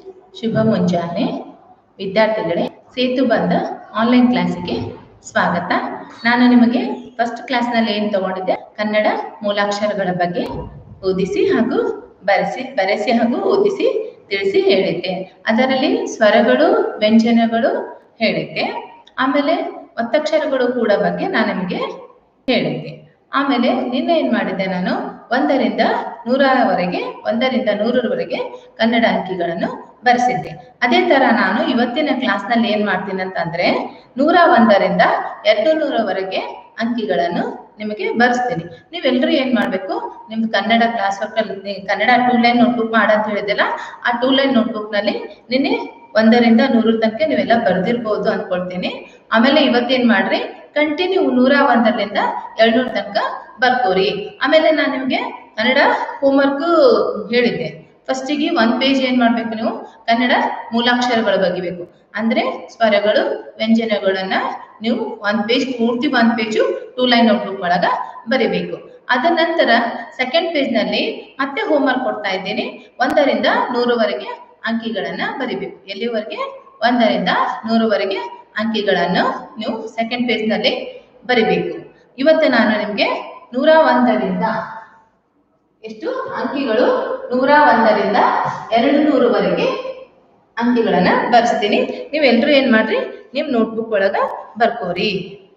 ಶುಭ ಮುಂಜಾನೆ ವಿದ್ಯಾರ್ಥಿಗಳೇ ಸೇತು ಬಂದ ಆನ್ಲೈನ್ ಕ್ಲಾಸಿಗೆ ಸ್ವಾಗತ ನಾನು ನಿಮಗೆ ಫಸ್ಟ್ ಕ್ಲಾಸ್ನಲ್ಲಿ ಏನು ತಗೊಂಡಿದ್ದೆ ಕನ್ನಡ ಮೂಲಾಕ್ಷರಗಳ ಬಗ್ಗೆ ಓದಿಸಿ ಹಾಗೂ ಬರೆಸಿ ಬರೆಸಿ ಹಾಗೂ ಓದಿಸಿ ತಿಳಿಸಿ ಹೇಳಿದ್ದೆ ಅದರಲ್ಲಿ ಸ್ವರಗಳು ವ್ಯಂಜನಗಳು ಹೇಳಿದ್ದೆ ಆಮೇಲೆ ಒತ್ತಕ್ಷರಗಳು ಕೂಡ ಬಗ್ಗೆ ನಾನು ನಿಮಗೆ ಹೇಳಿದ್ದೆ ಆಮೇಲೆ ನಿನ್ನೆ ಏನ್ ಮಾಡಿದ್ದೆ ನಾನು ಒಂದರಿಂದ ನೂರವರೆಗೆ ಒಂದರಿಂದ ನೂರರವರೆಗೆ ಕನ್ನಡ ಅಂಕಿಗಳನ್ನು ಬರೆಸಿದ್ದೆ ಅದೇ ತರ ನಾನು ಇವತ್ತಿನ ಕ್ಲಾಸ್ನಲ್ಲಿ ಏನ್ ಮಾಡ್ತೀನಿ ಅಂತಂದ್ರೆ ನೂರ ಒಂದರಿಂದ ಎರಡು ನೂರವರೆಗೆ ಅಂಕಿಗಳನ್ನು ನಿಮಗೆ ಬರೆಸ್ತೀನಿ ನೀವೆಲ್ಲರೂ ಏನ್ ಮಾಡ್ಬೇಕು ನಿಮ್ದು ಕನ್ನಡ ಕ್ಲಾಸ್ ವರ್ಕ್ ಅಲ್ಲಿ ಕನ್ನಡ ಟೂ ಲೈನ್ ನೋಟ್ಬುಕ್ ಮಾಡಂತ ಹೇಳಿದೆಲ್ಲ ಆ ಟೂ ಲೈನ್ ನೋಟ್ಬುಕ್ ನಲ್ಲಿ ನಿನ್ನೆ ಒಂದರಿಂದ ನೂರ ತನಕ ನೀವೆಲ್ಲ ಬರ್ದಿರ್ಬೋದು ಅನ್ಕೊಳ್ತೀನಿ ಆಮೇಲೆ ಇವತ್ತೇನ್ ಮಾಡ್ರಿ ಕಂಟಿನ್ಯೂ ನೂರ ಒಂದರಿಂದ ಎರಡ್ನೂರ ತನಕ ಬರ್ಕೋರಿ ಆಮೇಲೆ ನಾನು ನಿಮ್ಗೆ ಕನ್ನಡ ಹೋಮ್ವರ್ಕ್ ಹೇಳಿದ್ದೆ ಫಸ್ಟಿಗೆ ಒಂದ್ ಪೇಜ್ ಏನ್ ಮಾಡ್ಬೇಕು ನೀವು ಕನ್ನಡ ಮೂಲಾಕ್ಷರಗಳು ಬಗಿಬೇಕು ಅಂದ್ರೆ ಸ್ವರಗಳು ವ್ಯಂಜನಗಳನ್ನ ನೀವು ಒಂದ್ ಪೇಜ್ ಪೂರ್ತಿ ಒಂದ್ ಪೇಜು ಟೂ ಲೈನ್ ನೋಟ್ಬುಕ್ ಒಳಗ ಬರಿಬೇಕು ಅದ ನಂತರ ಸೆಕೆಂಡ್ ಪೇಜ್ ನಲ್ಲಿ ಮತ್ತೆ ಹೋಮ್ವರ್ಕ್ ಕೊಡ್ತಾ ಇದ್ದೀನಿ ಒಂದರಿಂದ ನೂರವರೆಗೆ ಅಂಕಿಗಳನ್ನ ಬರಿಬೇಕು ಎಲ್ಲಿವರೆಗೆ ಒಂದರಿಂದ ನೂರವರೆಗೆ ಅಂಕಿಗಳನ್ನು ನೀವು ಸೆಕೆಂಡ್ ಪೇಜ್ ನಲ್ಲಿ ಬರಿಬೇಕು ಇವತ್ತು ನಾನು ನಿಮ್ಗೆ ನೂರ ಒಂದರಿಂದ ಎಷ್ಟು ಅಂಕಿಗಳು ನೂರ ಒಂದರಿಂದ ಎರಡು ನೂರವರೆಗೆ ಅಂಕಿಗಳನ್ನ ಬರ್ಸ್ತೀನಿ ನೀವೆಲ್ಲರೂ ಏನ್ ಮಾಡ್ರಿ ನಿಮ್ ನೋಟ್ಬುಕ್ ಒಳಗ ಬರ್ಕೋರಿ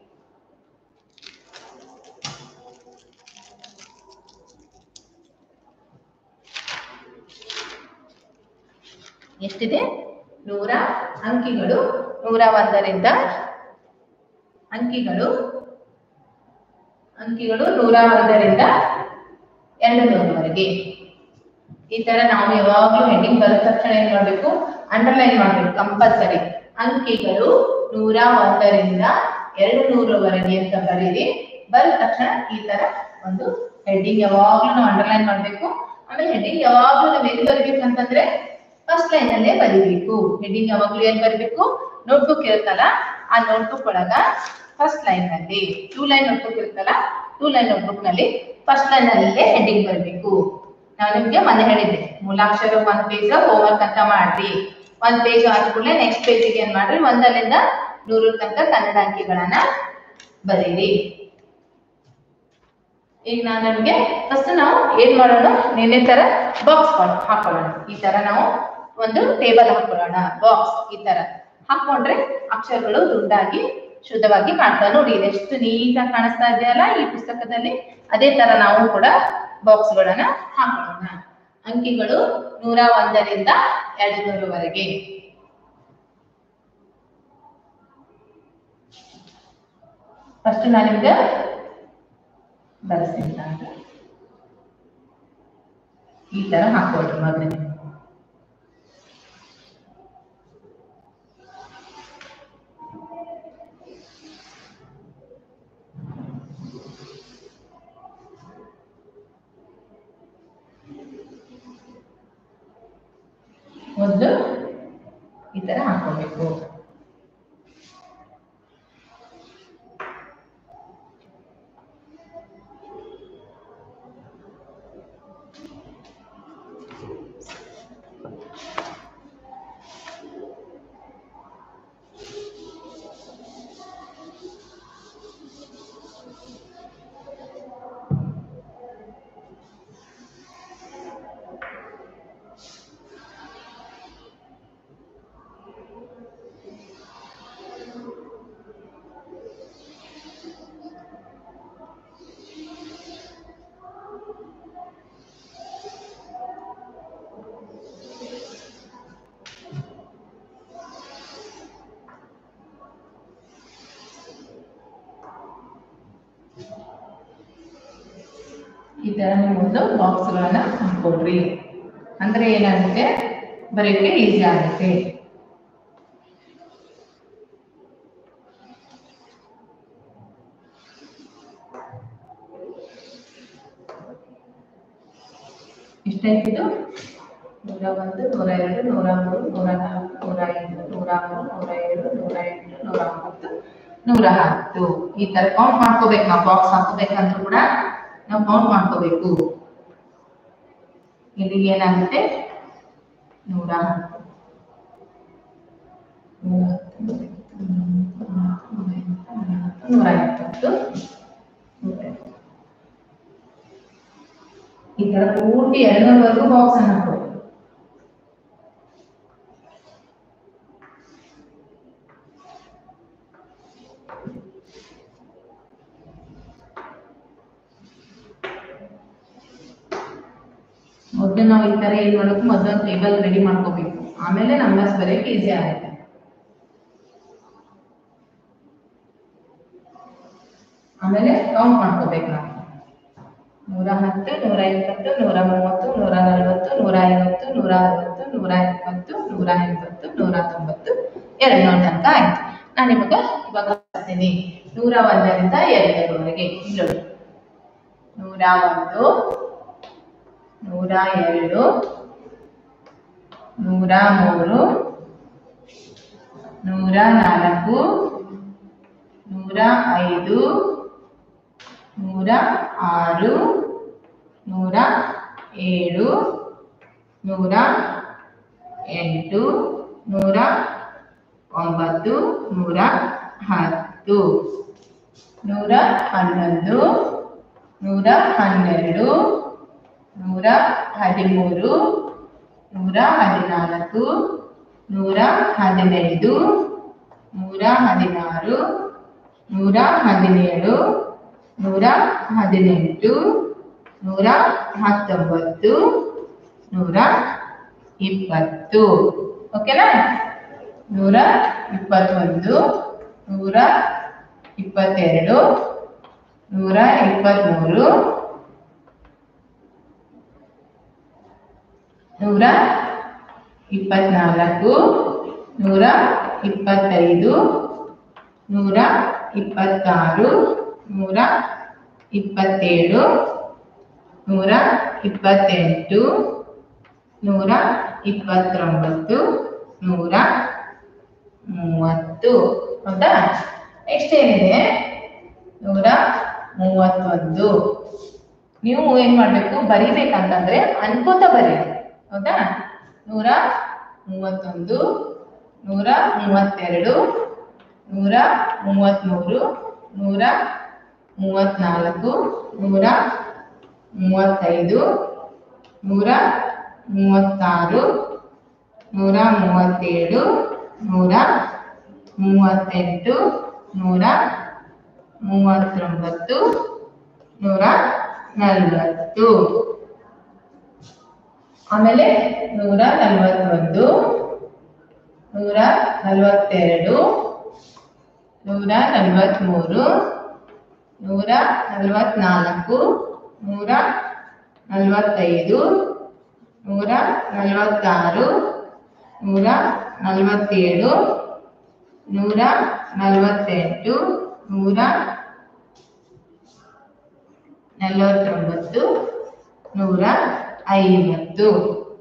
ಎಷ್ಟಿದೆ ನೂರ ಅಂಕಿಗಳು ನೂರ ಒಂದರಿಂದ ಅಂಕಿಗಳು ಅಂಕಿಗಳು ನೂರ ಒಂದರಿಂದ ಎರಡು ನೂರವರೆಗೆ ಈ ತರ ನಾವು ಯಾವಾಗಲೂ ಹೆಡ್ಡಿಂಗ್ ಬರೆದ ತಕ್ಷಣ ಏನ್ ಮಾಡ್ಬೇಕು ಅಂಡರ್ಲೈನ್ ಮಾಡ್ಬೇಕು ಕಂಪಲ್ಸರಿ ಅಂಕಿಗಳು ನೂರ ಒಂದರಿಂದ ಎರಡು ನೂರವರೆಗೆ ಅಂತ ಬರೀರಿ ಬರೆದ ತಕ್ಷಣ ಈ ತರ ಒಂದು ಹೆಡ್ಡಿಂಗ್ ಯಾವಾಗ್ಲೂ ನಾವು ಅಂಡರ್ಲೈನ್ ಮಾಡ್ಬೇಕು ಆಮೇಲೆ ಹೆಡ್ಡಿಂಗ್ ಯಾವಾಗ್ಲೂ ನಾವು ಎಲ್ಲಿ ಬರಿಬೇಕು ಅಂತಂದ್ರೆ ಫಸ್ಟ್ ಲೈನ್ ಅಲ್ಲೇ ಬರಿಬೇಕು ಹೆಡ್ಡಿಂಗ್ ಯಾವಾಗ್ಲೂ ಎಲ್ಲಿ ಬರಿಬೇಕು ನೋಟ್ಬುಕ್ ಇರುತ್ತಲ್ಲ ಆ ನೋಟ್ಬುಕ್ ಒಳಗ ಫಸ್ಟ್ ಲೈನ್ ನಲ್ಲಿ ಟೂ ಲೈನ್ ನೋಟ್ಬುಕ್ ಇರುತ್ತಲ್ಲ ಟೂ ಲೈನ್ ನೋಟ್ಬುಕ್ ನಲ್ಲಿ ಫಸ್ಟ್ ಲೈನ್ ಅಲ್ಲೇ ಹೆಡ್ಡಿಂಗ್ ಬರಬೇಕು ನಾನು ನಿಮ್ಗೆ ಮೊನ್ನೆ ಹೇಳಿದ್ದೆ ಮೂಲಾಕ್ಷರ ಒಂದ್ ಪೇಜ್ ಹೋಮ್ವರ್ಕ್ ಅಂತ ಮಾಡ್ರಿ ಒಂದ್ ಪೇಜ್ ಆದ್ಕೂಡ್ಲೆ ನೆಕ್ಸ್ಟ್ ಪೇಜಿಗೆ ಏನ್ ಮಾಡ್ರಿ ಒಂದರಿಂದ ನೂರ ತನಕ ಕನ್ನಡ ಅಂಕಿಗಳನ್ನ ಬರೀರಿ ಈಗ ನಾನು ನಿಮ್ಗೆ ಫಸ್ಟ್ ನಾವು ಏನ್ ಮಾಡೋಣ ನಿನ್ನೆ ತರ ಬಾಕ್ಸ್ ಹಾಕೊಳ್ಳೋಣ ಈ ತರ ನಾವು ಒಂದು ಟೇಬಲ್ ಹಾಕೊಳ್ಳೋಣ ಬಾಕ್ಸ್ ಈ ತರ ಹಾಕೊಂಡ್ರೆ ಅಕ್ಷರಗಳು ದುಡ್ಡಾಗಿ ಶುದ್ಧವಾಗಿ ಕಾಣ್ತಾ ನೋಡಿ ಎಷ್ಟು ನೀಟಾಗಿ ಕಾಣಿಸ್ತಾ ಇದೆಯಲ್ಲ ಈ ಪುಸ್ತಕದಲ್ಲಿ ಅದೇ ತರ ನಾವು ಕೂಡ ಬಾಕ್ಸ್ ಗಳನ್ನ ಹಾಕೊಳ್ಳೋಣ ಅಂಕಿಗಳು ನೂರ ಒಂದರಿಂದ ಎರಡು ನೂರವರೆಗೆ ಫಸ್ಟ್ ನಾನು ನಿಮ್ಗೆ ಬರೆಸಿದ್ದಾಗ ಈ ತರ ಹಾಕೊಳ್ರಿ ಮೊದಲನೇ ಮೊದಲು ಈ ತರ ಹಾಕೋಬೇಕು ಈ ತರ ನೀವು ಒಂದು ಬಾಕ್ಸ್ ಗಳನ್ನ ಹಾಕೊಳ್ರಿ ಅಂದ್ರೆ ಏನಾಗುತ್ತೆ ಬರೆಯೋಕೆ ಈಸಿ ಆಗುತ್ತೆ ಎಷ್ಟಾಯ್ತಿದು ನೂರ ಒಂದು ನೂರ ಎರಡು ನೂರ ಮೂರು ನೂರ ನಾಲ್ಕು ನೂರ ಐದು ನೂರ ಮೂರು ನೂರ ಏಳು ನೂರ ಎಂಟು ನೂರ ಒಂಬತ್ತು ನೂರ ಹತ್ತು ಈ ತರ ಕೌಂಟ್ ಮಾಡ್ಕೋಬೇಕು ನಾವು ಬಾಕ್ಸ್ ಹಾಕೋಬೇಕಂದ್ರೂ ಕೂಡ ನಾವು ಕೌಂಟ್ ಮಾಡ್ಕೋಬೇಕು ಇಲ್ಲಿಗೆ ಏನಾಗುತ್ತೆ ನೂರ ಹತ್ತು ನೂರ ಇಪ್ಪತ್ತು ಈ ತರ ಪೂರ್ತಿ ಎರಡ್ನೂರವರೆಗೂ ಬಾಕ್ಸ್ ಅನ್ನ ಹಾಕೊಳ್ಳಿ ಮೊದಲು ನಾವು ಈ ತರ ಏನ್ ಮಾಡಬೇಕು ಮೊದಲೊಂದು ಟೇಬಲ್ ರೆಡಿ ಮಾಡ್ಕೋಬೇಕು ಆಮೇಲೆ ನಂಬರ್ಸ್ ಬರೆಯಕ್ಕೆ ಈಸಿ ಆಗುತ್ತೆ ಆಮೇಲೆ ಕೌಂಟ್ ಮಾಡ್ಕೋಬೇಕು ನಾವು ನೂರ ಹತ್ತು ನೂರ ಇಪ್ಪತ್ತು ನೂರ ಮೂವತ್ತು ನೂರ ನಲವತ್ತು ನೂರ ಐವತ್ತು ನೂರ ಅರವತ್ತು ನೂರ ಎಪ್ಪತ್ತು ನೂರ ಎಂಬತ್ತು ನೂರ ತೊಂಬತ್ತು ಎರಡು ನೂರ ತನಕ ಆಯ್ತು ನಾನು ನಿಮಗ ಇವಾಗ ಬರ್ತೀನಿ ನೂರ ಒಂದರಿಂದ ಎರಡರವರೆಗೆ ಇಲ್ಲಿ ನೋಡಿ. ನೂರ ಒಂದು ನೂರ ಎರಡು ನೂರ ಮೂರು ನೂರ ನಾಲ್ಕು ನೂರ ಐದು ನೂರ ಆರು ನೂರ ಏಳು ನೂರ ಎಂಟು ನೂರ ಒಂಬತ್ತು ನೂರ ಹತ್ತು ನೂರ ಹನ್ನೊಂದು ನೂರ ಹನ್ನೆರಡು ನೂರ ಹದಿಮೂರು ನೂರ ಹದಿನಾಲ್ಕು ನೂರ ಹದಿನೈದು ನೂರ ಹದಿನಾರು ನೂರ ಹದಿನೇಳು ನೂರ ಹದಿನೆಂಟು ನೂರ ಹತ್ತೊಂಬತ್ತು ನೂರ ಇಪ್ಪತ್ತು ಓಕೆನಾ ನೂರ ಇಪ್ಪತ್ತೊಂದು ನೂರ ಇಪ್ಪತ್ತೆರಡು ನೂರ ಇಪ್ಪತ್ತ್ಮೂರು ನೂರ ಇಪ್ಪತ್ನಾಲ್ಕು ನೂರ ಇಪ್ಪತ್ತೈದು ನೂರ ಇಪ್ಪತ್ತಾರು ನೂರ ಇಪ್ಪತ್ತೇಳು ನೂರ ಇಪ್ಪತ್ತೆಂಟು ನೂರ ಇಪ್ಪತ್ತೊಂಬತ್ತು ನೂರ ಮೂವತ್ತು ಹೌದಾ ನೆಕ್ಸ್ಟ್ ಏನಿದೆ ನೂರ ಮೂವತ್ತೊಂದು ನೀವು ಏನ್ ಮಾಡ್ಬೇಕು ಬರಿಬೇಕಂತಂದ್ರೆ ಅನ್ಕೋತ ಬರೀರಿ ಹೌದಾ ನೂರ ಮೂವತ್ತೊಂದು ನೂರ ಮೂವತ್ತೆರಡು ನೂರ ಮೂವತ್ತ್ಮೂರು ನೂರ ಮೂವತ್ತ್ನಾಲ್ಕು ನೂರ ಮೂವತ್ತೈದು ನೂರ ಮೂವತ್ತಾರು ನೂರ ಮೂವತ್ತೇಳು ನೂರ ಮೂವತ್ತೆಂಟು ನೂರ ಮೂವತ್ತೊಂಬತ್ತು ನೂರ ನಲವತ್ತು ಆಮೇಲೆ ನೂರ ನಲವತ್ತೊಂದು ನೂರ ನಲವತ್ತೆರಡು ನೂರ ನಲವತ್ತ್ಮೂರು ನೂರ ನಲವತ್ನಾಲ್ಕು ನೂರ ನಲವತ್ತೈದು ನೂರ ನಲವತ್ತಾರು ನೂರ ನಲವತ್ತೇಳು ನೂರ ನಲವತ್ತೆಂಟು ನೂರ ನಲವತ್ತೊಂಬತ್ತು ನೂರ ಐವತ್ತು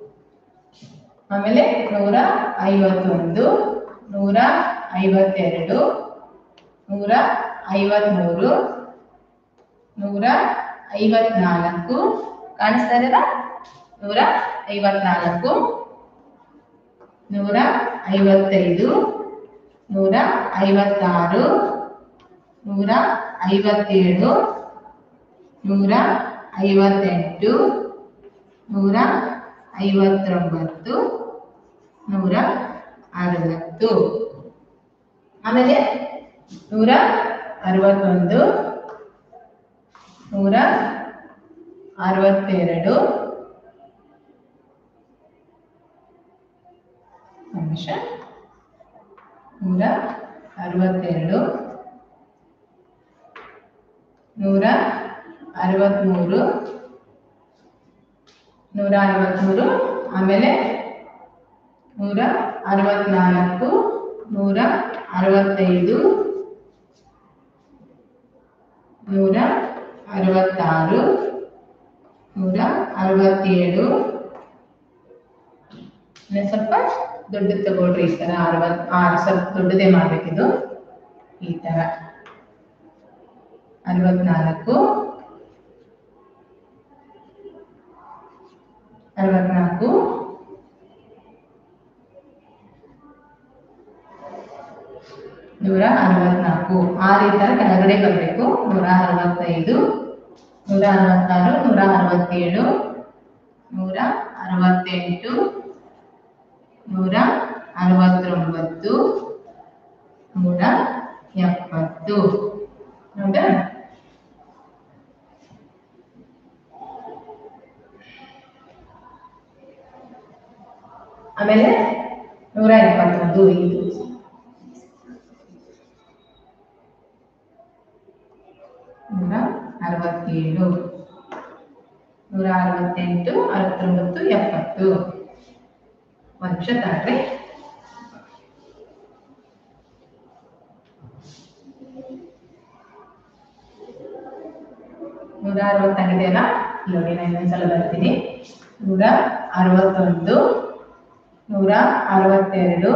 ಆಮೇಲೆ ನೂರ ಐವತ್ತೊಂದು ನೂರ ಐವತ್ತೆರಡು ನೂರ ಐವತ್ತ್ಮೂರು ನೂರ ಐವತ್ನಾಲ್ಕು ಕಾಣಿಸ್ತಾ ಇದೆಯಾ ನೂರ ಐವತ್ನಾಲ್ಕು ನೂರ ಐವತ್ತೈದು ನೂರ ಐವತ್ತಾರು ನೂರ ಐವತ್ತೇಳು ನೂರ ಐವತ್ತೆಂಟು ನೂರ ಐವತ್ತೊಂಬತ್ತು ನೂರ ಅರವತ್ತು ಆಮೇಲೆ ನೂರ ಅರವತ್ತೊಂದು ನೂರ ಅರವತ್ತೆರಡು ನಿಮಿಷ ನೂರ ಅರವತ್ತೆರಡು ನೂರ ಅರವತ್ತ್ಮೂರು ನೂರ ಅರವತ್ತ್ಮೂರು ಆಮೇಲೆ ನೂರ ಅರವತ್ನಾಲ್ಕು ನೂರ ಅರವತ್ತೈದು ನೂರ ಅರವತ್ತಾರು ನೂರ ಅರವತ್ತೇಳು ಇನ್ನು ಸ್ವಲ್ಪ ದೊಡ್ಡದು ತಗೊಳ್ರಿ ಈ ಥರ ಅರವತ್ ಆರು ಸ್ವಲ್ಪ ದೊಡ್ಡದೇ ಮಾಡ್ಬೇಕಿದು ಈ ಥರ ಅರವತ್ನಾಲ್ಕು ಅರವತ್ನಾಲ್ಕು ನೂರ ಅರವತ್ನಾಲ್ಕು ಆರು ಈ ಥರ ಕೆಳಗಡೆ ಬರಬೇಕು ನೂರ ಅರವತ್ತೈದು ನೂರ ಅರವತ್ತಾರು ನೂರ ಅರವತ್ತೇಳು ನೂರ ಅರವತ್ತೆಂಟು ನೂರ ಅರವತ್ತೊಂಬತ್ತು ನೂರ ಎಪ್ಪತ್ತು ಹೌದಾ ಆಮೇಲೆ ನೂರ ಎಪ್ಪತ್ತೊಂದು ಇದು ನೂರ ಅರವತ್ತೇಳು ನೂರ ಅರವತ್ತೆಂಟು ಅರವತ್ತೊಂಬತ್ತು ಎಪ್ಪತ್ತು ಒಂದು ನಿಮಿಷ ತಾಳ್ರಿ ನೂರ ಅರವತ್ತಾಗಿದೆಯಲ್ಲ ನೋಡಿ ನಾನು ಇನ್ನೊಂದ್ಸಲ ಬರ್ತೀನಿ ನೂರ ಅರವತ್ತೊಂದು ನೂರ ಅರವತ್ತೆರಡು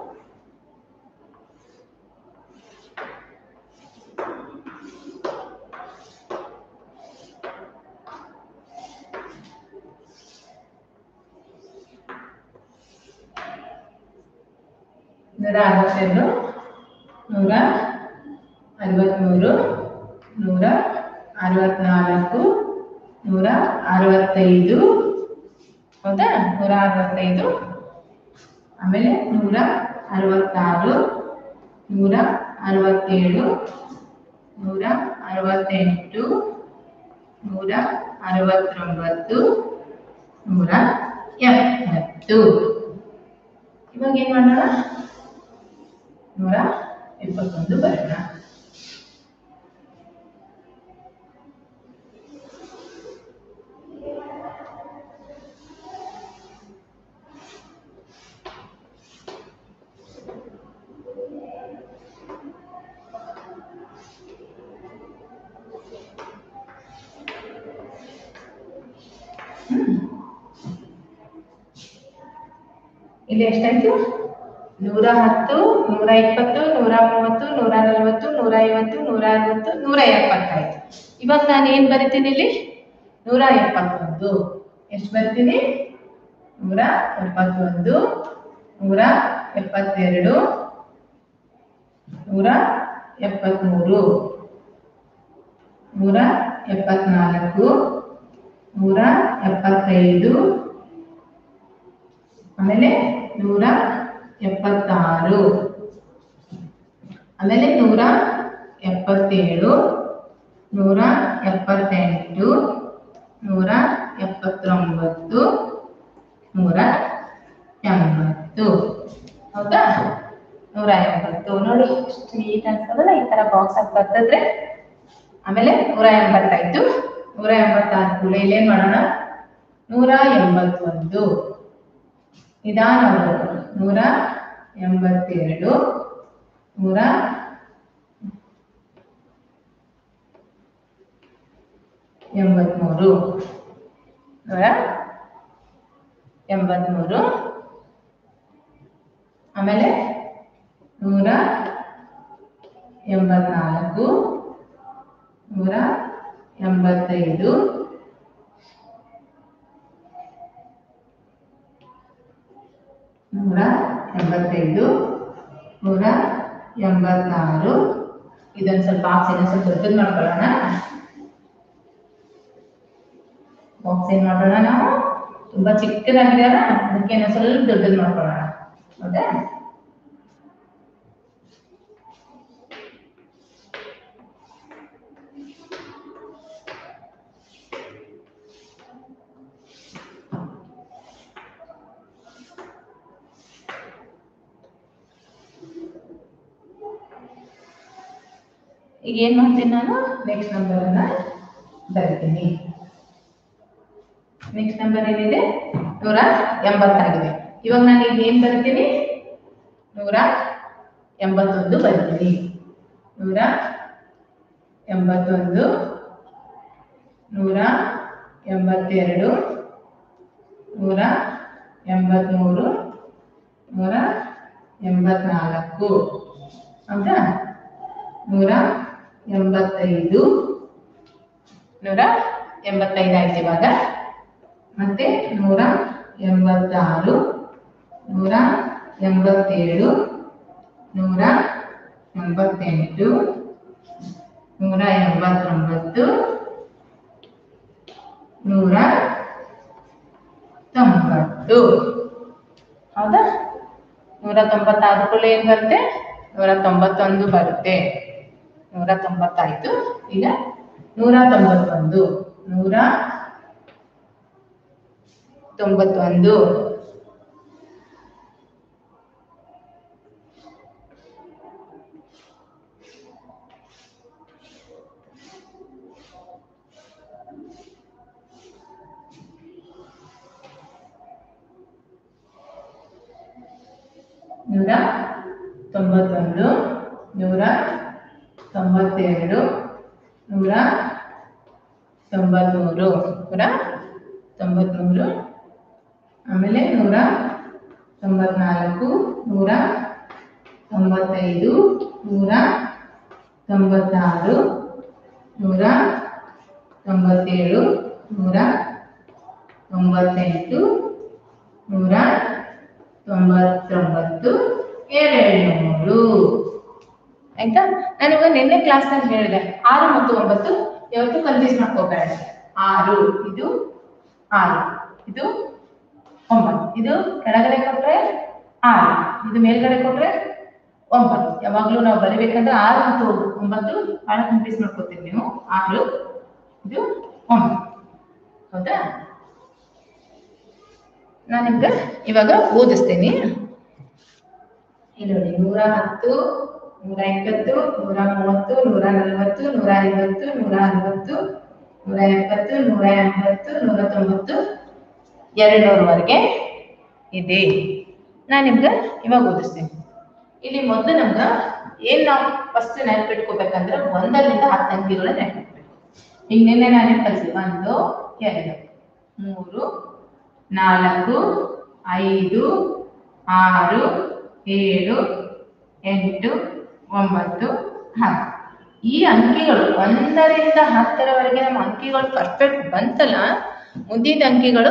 ನೂರ ಅರವತ್ತೆರಡು ನೂರ ಅರವತ್ತ್ಮೂರು ನೂರ ಅರವತ್ನಾಲ್ಕು ನೂರ ಅರವತ್ತೈದು ಹೌದಾ ನೂರ ಅರವತ್ತೈದು ಆಮೇಲೆ ನೂರ ಅರವತ್ತಾರು ನೂರ ಅರವತ್ತೇಳು ನೂರ ಅರವತ್ತೆಂಟು ನೂರ ಅರವತ್ತೊಂಬತ್ತು ನೂರ ಎಪ್ಪತ್ತು ಇವಾಗ ಏನ್ ಮಾಡೋಣ ನೂರ ಎಪ್ಪತ್ತೊಂದು ಬರೋಣ ಇಲ್ಲಿ ಎಷ್ಟಾಯ್ತು ನೂರ ಹತ್ತು ನೂರ ಇಪ್ಪತ್ತು ನೂರ ಮೂವತ್ತು ನೂರ ನಲವತ್ತು ನೂರ ಐವತ್ತು ನೂರ ಅರವತ್ತು ನೂರ ಎಪ್ಪತ್ತಾಯ್ತು ಇವಾಗ ನಾನು ಏನು ಬರಿತೀನಿ ಇಲ್ಲಿ ನೂರ ಎಪ್ಪತ್ತೊಂದು ಎಷ್ಟು ಬರ್ತೀನಿ ನೂರ ಎಪ್ಪತ್ತೊಂದು ನೂರ ಎಪ್ಪತ್ತೆರಡು ನೂರ ಎಪ್ಪತ್ತ್ಮೂರು ನೂರ ಎಪ್ಪತ್ನಾಲ್ಕು ನೂರ ಎಪ್ಪತ್ತೈದು ಆಮೇಲೆ ನೂರ ಎಪ್ಪತ್ತಾರು ಆಮೇಲೆ ನೂರ ಎಪ್ಪತ್ತೇಳು ನೂರ ಎಪ್ಪತ್ತೆಂಟು ನೂರ ಎಪ್ಪತ್ತೊಂಬತ್ತು ನೂರ ಎಂಬತ್ತು ಹೌದಾ ನೂರ ಎಂಬತ್ತು ನೋಡಿ ಎಷ್ಟು ನೀಟ್ ಅನ್ಸ್ತದಲ್ಲ ಈ ತರ ಬಾಕ್ಸ್ ಆಗಿ ಬರ್ತದ್ರೆ ಆಮೇಲೆ ನೂರ ಎಂಬತ್ತಾಯ್ತು ನೂರ ಎಂಬತ್ತಾದ ಕೂಡ ಇಲ್ಲೇನ್ ಮಾಡೋಣ ನೂರ ಎಂಬತ್ತೊಂದು ನಿಧಾನವಾಗಿ ನೂರ ಎಂಬತ್ತೆರಡು ನೂರ ಎಂಬತ್ಮೂರು ನೂರ ಎಂಬತ್ಮೂರು ಆಮೇಲೆ ನೂರ ಎಂಬತ್ನಾಲ್ಕು ನೂರ ಎಂಬತ್ತೈದು ನೂರ ಎಂಬತ್ತೈದು ನೂರ ಎಂಬತ್ತಾರು ಇದೊಂದು ಸ್ವಲ್ಪ ಬಾಕ್ಸ್ ಇನ್ನೊಂದು ಸ್ವಲ್ಪ ದೊಡ್ಡದು ಮಾಡ್ಕೊಳ್ಳೋಣ ಬಾಕ್ಸ್ ಏನ್ ಮಾಡೋಣ ನಾವು ತುಂಬಾ ಚಿಕ್ಕದಾಗಿದೆಯಲ್ಲ ಅದಕ್ಕೆ ಇನ್ನೊಂದು ಸ್ವಲ್ಪ ದೊಡ್ಡದು ಮಾಡ್ಕೊಳ್ಳೋಣ ಹೌದಾ ಈಗ ಏನ್ ಮಾಡ್ತೀನಿ ನಾನು ನೆಕ್ಸ್ಟ್ ನಂಬರನ್ನ ಬರಿತೀನಿ ನೆಕ್ಸ್ಟ್ ನಂಬರ್ ಏನಿದೆ ನೂರ ಎಂಬತ್ತಾಗಿದೆ ಇವಾಗ ನಾನು ಈಗ ಏನ್ ಬರಿತೀನಿ ನೂರ ಎಂಬತ್ತೊಂದು ಬರಿತೀನಿ ನೂರ ಎಂಬತ್ತೊಂದು ನೂರ ಎಂಬತ್ತೆರಡು ನೂರ ಎಂಬತ್ಮೂರು ನೂರ ಎಂಬತ್ನಾಲ್ಕು ಹೌದಾ ನೂರ ಎಂಬತ್ತೈದು ನೂರ ಎಂಬತ್ತೈದು ಆಯ್ತು ಇವಾಗ ಮತ್ತೆ ನೂರ ಎಂಬತ್ತಾರು ನೂರ ಎಂಬತ್ತೇಳು ನೂರ ಎಂಬತ್ತೆಂಟು ನೂರ ಎಂಬತ್ತೊಂಬತ್ತು ನೂರ ತೊಂಬತ್ತು ಹೌದಾ ನೂರ ತೊಂಬತ್ತಾದ ಕೂಡಲೇ ಏನು ಬರುತ್ತೆ ನೂರ ತೊಂಬತ್ತೊಂದು ಬರುತ್ತೆ ನೂರ ತೊಂಬತ್ತಾಯ್ತು ಈಗ ನೂರ ತೊಂಬತ್ತೊಂದು ನೂರ ತೊಂಬತ್ತೊಂದು ನೂರ ತೊಂಬತ್ತೊಂದು ನೂರ ತೊಂಬತ್ತೆರಡು ನೂರ ತೊಂಬತ್ತ್ಮೂರು ನೂರ ತೊಂಬತ್ತ್ಮೂರು ಆಮೇಲೆ ನೂರ ತೊಂಬತ್ನಾಲ್ಕು ನೂರ ತೊಂಬತ್ತೈದು ನೂರ ತೊಂಬತ್ತಾರು ನೂರ ತೊಂಬತ್ತೇಳು ನೂರ ತೊಂಬತ್ತೆಂಟು ನೂರ ತೊಂಬತ್ತೊಂಬತ್ತು ಎರಡು ನೂರು ಆಯ್ತಾ ನಾನಿವಾಗ ನಿನ್ನೆ ಕ್ಲಾಸ್ನಲ್ಲಿ ಹೇಳಿದೆ ಆರು ಮತ್ತು ಒಂಬತ್ತು ಯಾವತ್ತು ಕನ್ಫ್ಯೂಸ್ ಮಾಡ್ಕೋಬೇಡ ಆರು ಇದು ಆರು ಇದು ಒಂಬತ್ತು ಇದು ಕೆಳಗಡೆ ಕೊಟ್ರೆ ಆರು ಇದು ಮೇಲ್ಗಡೆ ಕೊಟ್ರೆ ಒಂಬತ್ತು ಯಾವಾಗಲೂ ನಾವು ಬರಿಬೇಕಂದ್ರೆ ಆರು ಮತ್ತು ಒಂಬತ್ತು ಬಹಳ ಕನ್ಫ್ಯೂಸ್ ಮಾಡ್ಕೋತೀವಿ ನೀವು ಆರು ಇದು ಒಂಬತ್ತು ಹೌದಾ ನಾನು ನಿಮ್ಗೆ ಇವಾಗ ಓದಿಸ್ತೀನಿ ಇಲ್ಲಿ ನೋಡಿ ನೂರ ಹತ್ತು ನೂರ ಇಪ್ಪತ್ತು ನೂರ ಮೂವತ್ತು ನೂರ ನಲವತ್ತು ನೂರ ಐವತ್ತು ನೂರ ಅರವತ್ತು ನೂರ ಎಪ್ಪತ್ತು ನೂರ ಎಂಬತ್ತು ನೂರ ತೊಂಬತ್ತು ಎರಡು ನೂರವರೆಗೆ ಇದೆ ನಾನು ನಿಮ್ಗೆ ಇವಾಗ ಓದಿಸ್ತೀನಿ ಇಲ್ಲಿ ಮೊದಲು ನಮ್ಗೆ ಏನ್ ನಾವು ಫಸ್ಟ್ ನೆನಪಿಟ್ಕೋಬೇಕಂದ್ರೆ ಒಂದರಿಂದ ಹತ್ತು ಅಂಕಿಗಳ ನೆನಪಿಟ್ಬೇಕು ಈಗ ನಿನ್ನೆ ನಾನು ಕಲಿಸಿ ಒಂದು ಎರಡು ಮೂರು ನಾಲ್ಕು ಐದು ಆರು ಏಳು ಎಂಟು ಒಂಬತ್ತು ಹತ್ತು ಈ ಅಂಕಿಗಳು ಒಂದರಿಂದ ಹತ್ತರವರೆಗೆ ನಮ್ಮ ಅಂಕಿಗಳು ಪರ್ಫೆಕ್ಟ್ ಬಂತಲ್ಲ ಮುಂದಿನ ಅಂಕಿಗಳು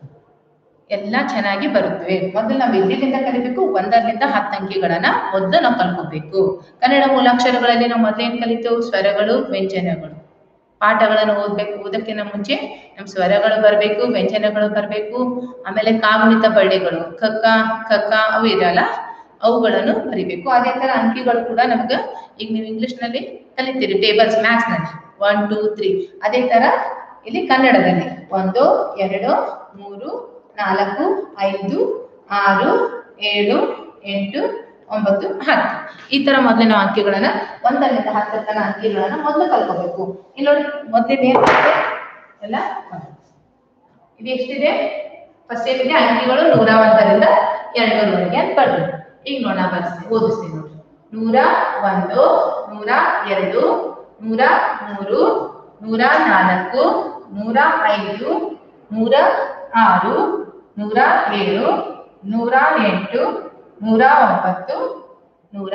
ಎಲ್ಲ ಚೆನ್ನಾಗಿ ಬರುತ್ತವೆ ಮೊದಲು ನಾವು ಎಲ್ಲಿಂದ ಕಲಿಬೇಕು ಒಂದರಿಂದ ಹತ್ತು ಅಂಕಿಗಳನ್ನ ಮೊದಲು ನಾವು ಕಲ್ಕೋಬೇಕು ಕನ್ನಡ ಮೂಲಾಕ್ಷರಗಳಲ್ಲಿ ನಾವು ಮೊದಲೇನು ಕಲಿತೇವು ಸ್ವರಗಳು ವ್ಯಂಜನಗಳು ಪಾಠಗಳನ್ನು ಓದ್ಬೇಕು ಓದಕ್ಕಿಂತ ಮುಂಚೆ ನಮ್ಮ ಸ್ವರಗಳು ಬರಬೇಕು ವ್ಯಂಜನಗಳು ಬರಬೇಕು ಆಮೇಲೆ ಕಾಗುಣಿತ ಬಳ್ಳಿಗಳು ಕಕ್ಕ ಕಕ್ಕ ಅವು ಇರಲ್ಲ ಅವುಗಳನ್ನು ಬರಿಬೇಕು ಅದೇ ತರ ಅಂಕಿಗಳು ಕೂಡ ನಮ್ಗೆ ಈಗ ನೀವು ಇಂಗ್ಲಿಷ್ನಲ್ಲಿ ಕಲಿತೀರಿ ಟೇಬಲ್ಸ್ ಮ್ಯಾಥ್ಸ್ನಲ್ಲಿ ಒನ್ ಟೂ ತ್ರೀ ಅದೇ ತರ ಇಲ್ಲಿ ಕನ್ನಡದಲ್ಲಿ ಒಂದು ಎರಡು ಮೂರು ನಾಲ್ಕು ಐದು ಆರು ಏಳು ಎಂಟು ಒಂಬತ್ತು ಹತ್ತು ಈ ತರ ಮೊದಲಿನ ಅಂಕಿಗಳನ್ನ ಒಂದರಿಂದ ಹತ್ತರ ತನ ಅಂಕಿಗಳನ್ನ ಮೊದಲು ಕಲ್ಕೋಬೇಕು ಇಲ್ಲಿ ನೋಡಿ ಮೊದಲಿನ ಏನಿದೆ ಎಲ್ಲ ಒಂದು. ಇದು ಎಷ್ಟಿದೆ ಫಸ್ಟ್ ಏನಿದೆ ಅಂಕಿಗಳು ನೂರ ಒಂದರಿಂದ ಎರಡು ನೂರವರೆಗೆ ಅಂತ ಬರ್ರಿ ಈಗ ನೋಡ ಬರ್ಸ್ತೀನಿ ಓದಿಸ್ತೀನಿ ನೋಡಿ ನೂರ ಒಂದು ನೂರ ಎರಡು ನೂರ ಮೂರು ನೂರ ನಾಲ್ಕು ನೂರ ಐದು ನೂರ ಆರು ನೂರ ಏಳು ನೂರ ಎಂಟು ನೂರ ಒಂಬತ್ತು ನೂರ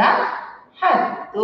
ಹತ್ತು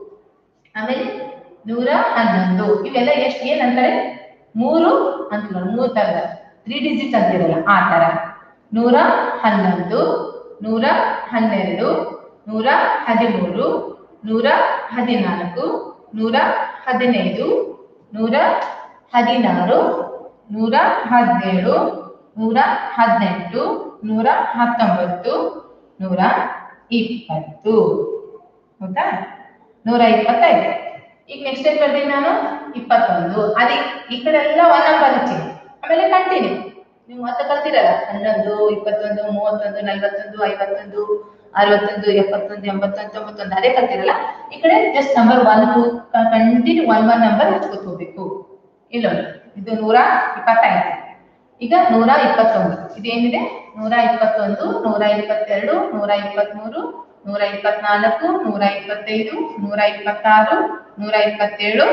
ಆಮೇಲೆ ನೂರ ಹನ್ನೊಂದು ಇವೆಲ್ಲ ಎಷ್ಟು ಏನಂತಾರೆ ಮೂರು ಅಂಕಗಳು ಮೂರು ತರದ ತ್ರೀ ಡಿಜಿಟ್ ಅಂತಿರಲ್ಲ ಆ ತರ ನೂರ ಹನ್ನೊಂದು ನೂರ ಹನ್ನೆರಡು ನೂರ ಹದಿಮೂರು ನೂರ ಹದಿನಾಲ್ಕು ನೂರ ಹದಿನೈದು ನೂರ ಹದಿನಾರು ನೂರ ಹದಿನೇಳು ನೂರ ಹದಿನೆಂಟು ನೂರ ಹತ್ತೊಂಬತ್ತು ನೂರ ಇಪ್ಪತ್ತು ಹೌದಾ ನೂರ ಇಪ್ಪತ್ತೈದು ಈಗ ನೆಕ್ಸ್ಟ್ ಏನ್ ಬರ್ತೀನಿ ನಾನು ಇಪ್ಪತ್ತೊಂದು ಅದೇ ಈ ಕಡೆ ಎಲ್ಲ ಒನ್ ನಂಬರ್ ಹಚ್ಚಿನಿ ಆಮೇಲೆ ಕಂಟಿನ್ಯೂ ನೀವು ಮತ್ತೆ ಕಲ್ತಿರಲ್ಲ ಹನ್ನೊಂದು ಇಪ್ಪತ್ತೊಂದು ಮೂವತ್ತೊಂದು ನಲವತ್ತೊಂದು ಐವತ್ತೊಂದು ಅರವತ್ತೊಂದು ಎಪ್ಪತ್ತೊಂದು ಎಂಬತ್ತೊಂದು ತೊಂಬತ್ತೊಂದು ಅದೇ ಕಲ್ತಿರಲ್ಲ ಈ ಕಡೆ just number one two continue one one number ಹಚ್ಕೊತ ಹೋಗ್ಬೇಕು ಇಲ್ಲ ನೋಡಿ. ಇದು ನೂರ ಇಪ್ಪತ್ತೈದು ಈಗ ನೂರ ಇಪ್ಪತ್ತೊಂದು ಇದೇನಿದೆ ನೂರ ಇಪ್ಪತ್ತೊಂದು ನೂರ ಇಪ್ಪತ್ತೆರಡು ನೂರ ಇಪ್ಪತ್ಮೂರು ನೂರ ಇಪ್ಪತ್ನಾಲ್ಕು ನೂರ ಇಪ್ಪತ್ತೈದು ನೂರ ಇಪ್ಪತ್ತಾರು ನೂರ ಇಪ್ಪತ್ತೇಳು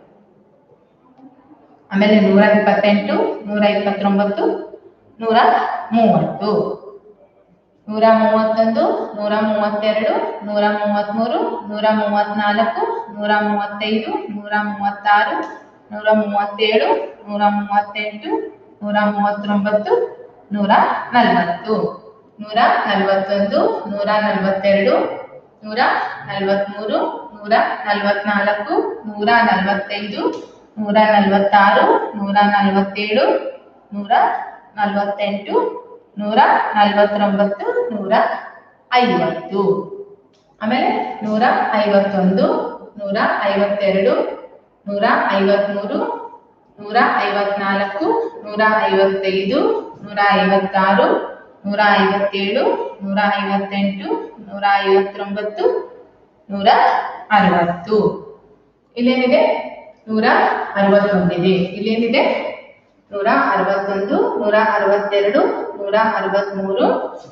ಆಮೇಲೆ ನೂರ ಇಪ್ಪತ್ತೆಂಟು ನೂರ ಇಪ್ಪತ್ತೊಂಬತ್ತು ನೂರ ಮೂವತ್ತು ನೂರ ಮೂವತ್ತೊಂದು ನೂರ ಮೂವತ್ತೆರಡು ನೂರ ಮೂವತ್ತ್ಮೂರು ನೂರ ಮೂವತ್ತ್ನಾಲ್ಕು ನೂರ ಮೂವತ್ತೈದು ನೂರ ಮೂವತ್ತಾರು ನೂರ ಮೂವತ್ತೇಳು ನೂರ ಮೂವತ್ತೆಂಟು ನೂರ ಮೂವತ್ತೊಂಬತ್ತು ನೂರ ನಲವತ್ತು ನೂರ ನಲವತ್ತೊಂದು ನೂರ ನಲವತ್ತೆರಡು ನೂರ ನಲವತ್ಮೂರು ನೂರ ನಲವತ್ನಾಲ್ಕು ನೂರ ನಲವತ್ತೈದು ನೂರ ನಲವತ್ತಾರು ನೂರ ನಲವತ್ತೇಳು ನೂರ ನಲವತ್ತೆಂಟು ನೂರ ನಲವತ್ತೊಂಬತ್ತು ನೂರ ಐವತ್ತು ಆಮೇಲೆ ನೂರ ಐವತ್ತೊಂದು ನೂರ ಐವತ್ತೆರಡು ನೂರ ಐವತ್ಮೂರು ನೂರ ಐವತ್ನಾಲ್ಕು ನೂರ ಐವತ್ತೈದು ನೂರ ಐವತ್ತಾರು ನೂರ ಐವತ್ತೇಳು ನೂರ ಐವತ್ತೆಂಟು ನೂರ ಐವತ್ತೊಂಬತ್ತು ನೂರ ಅರವತ್ತು ಇಲ್ಲೇನಿದೆ ನೂರ ಅರವತ್ತೊಂದಿದೆ ಇಲ್ಲೇನಿದೆ ನೂರ ಅರವತ್ತೊಂದು ನೂರ ಅರವತ್ತೆರಡು ನೂರ ಅರವತ್ಮೂರು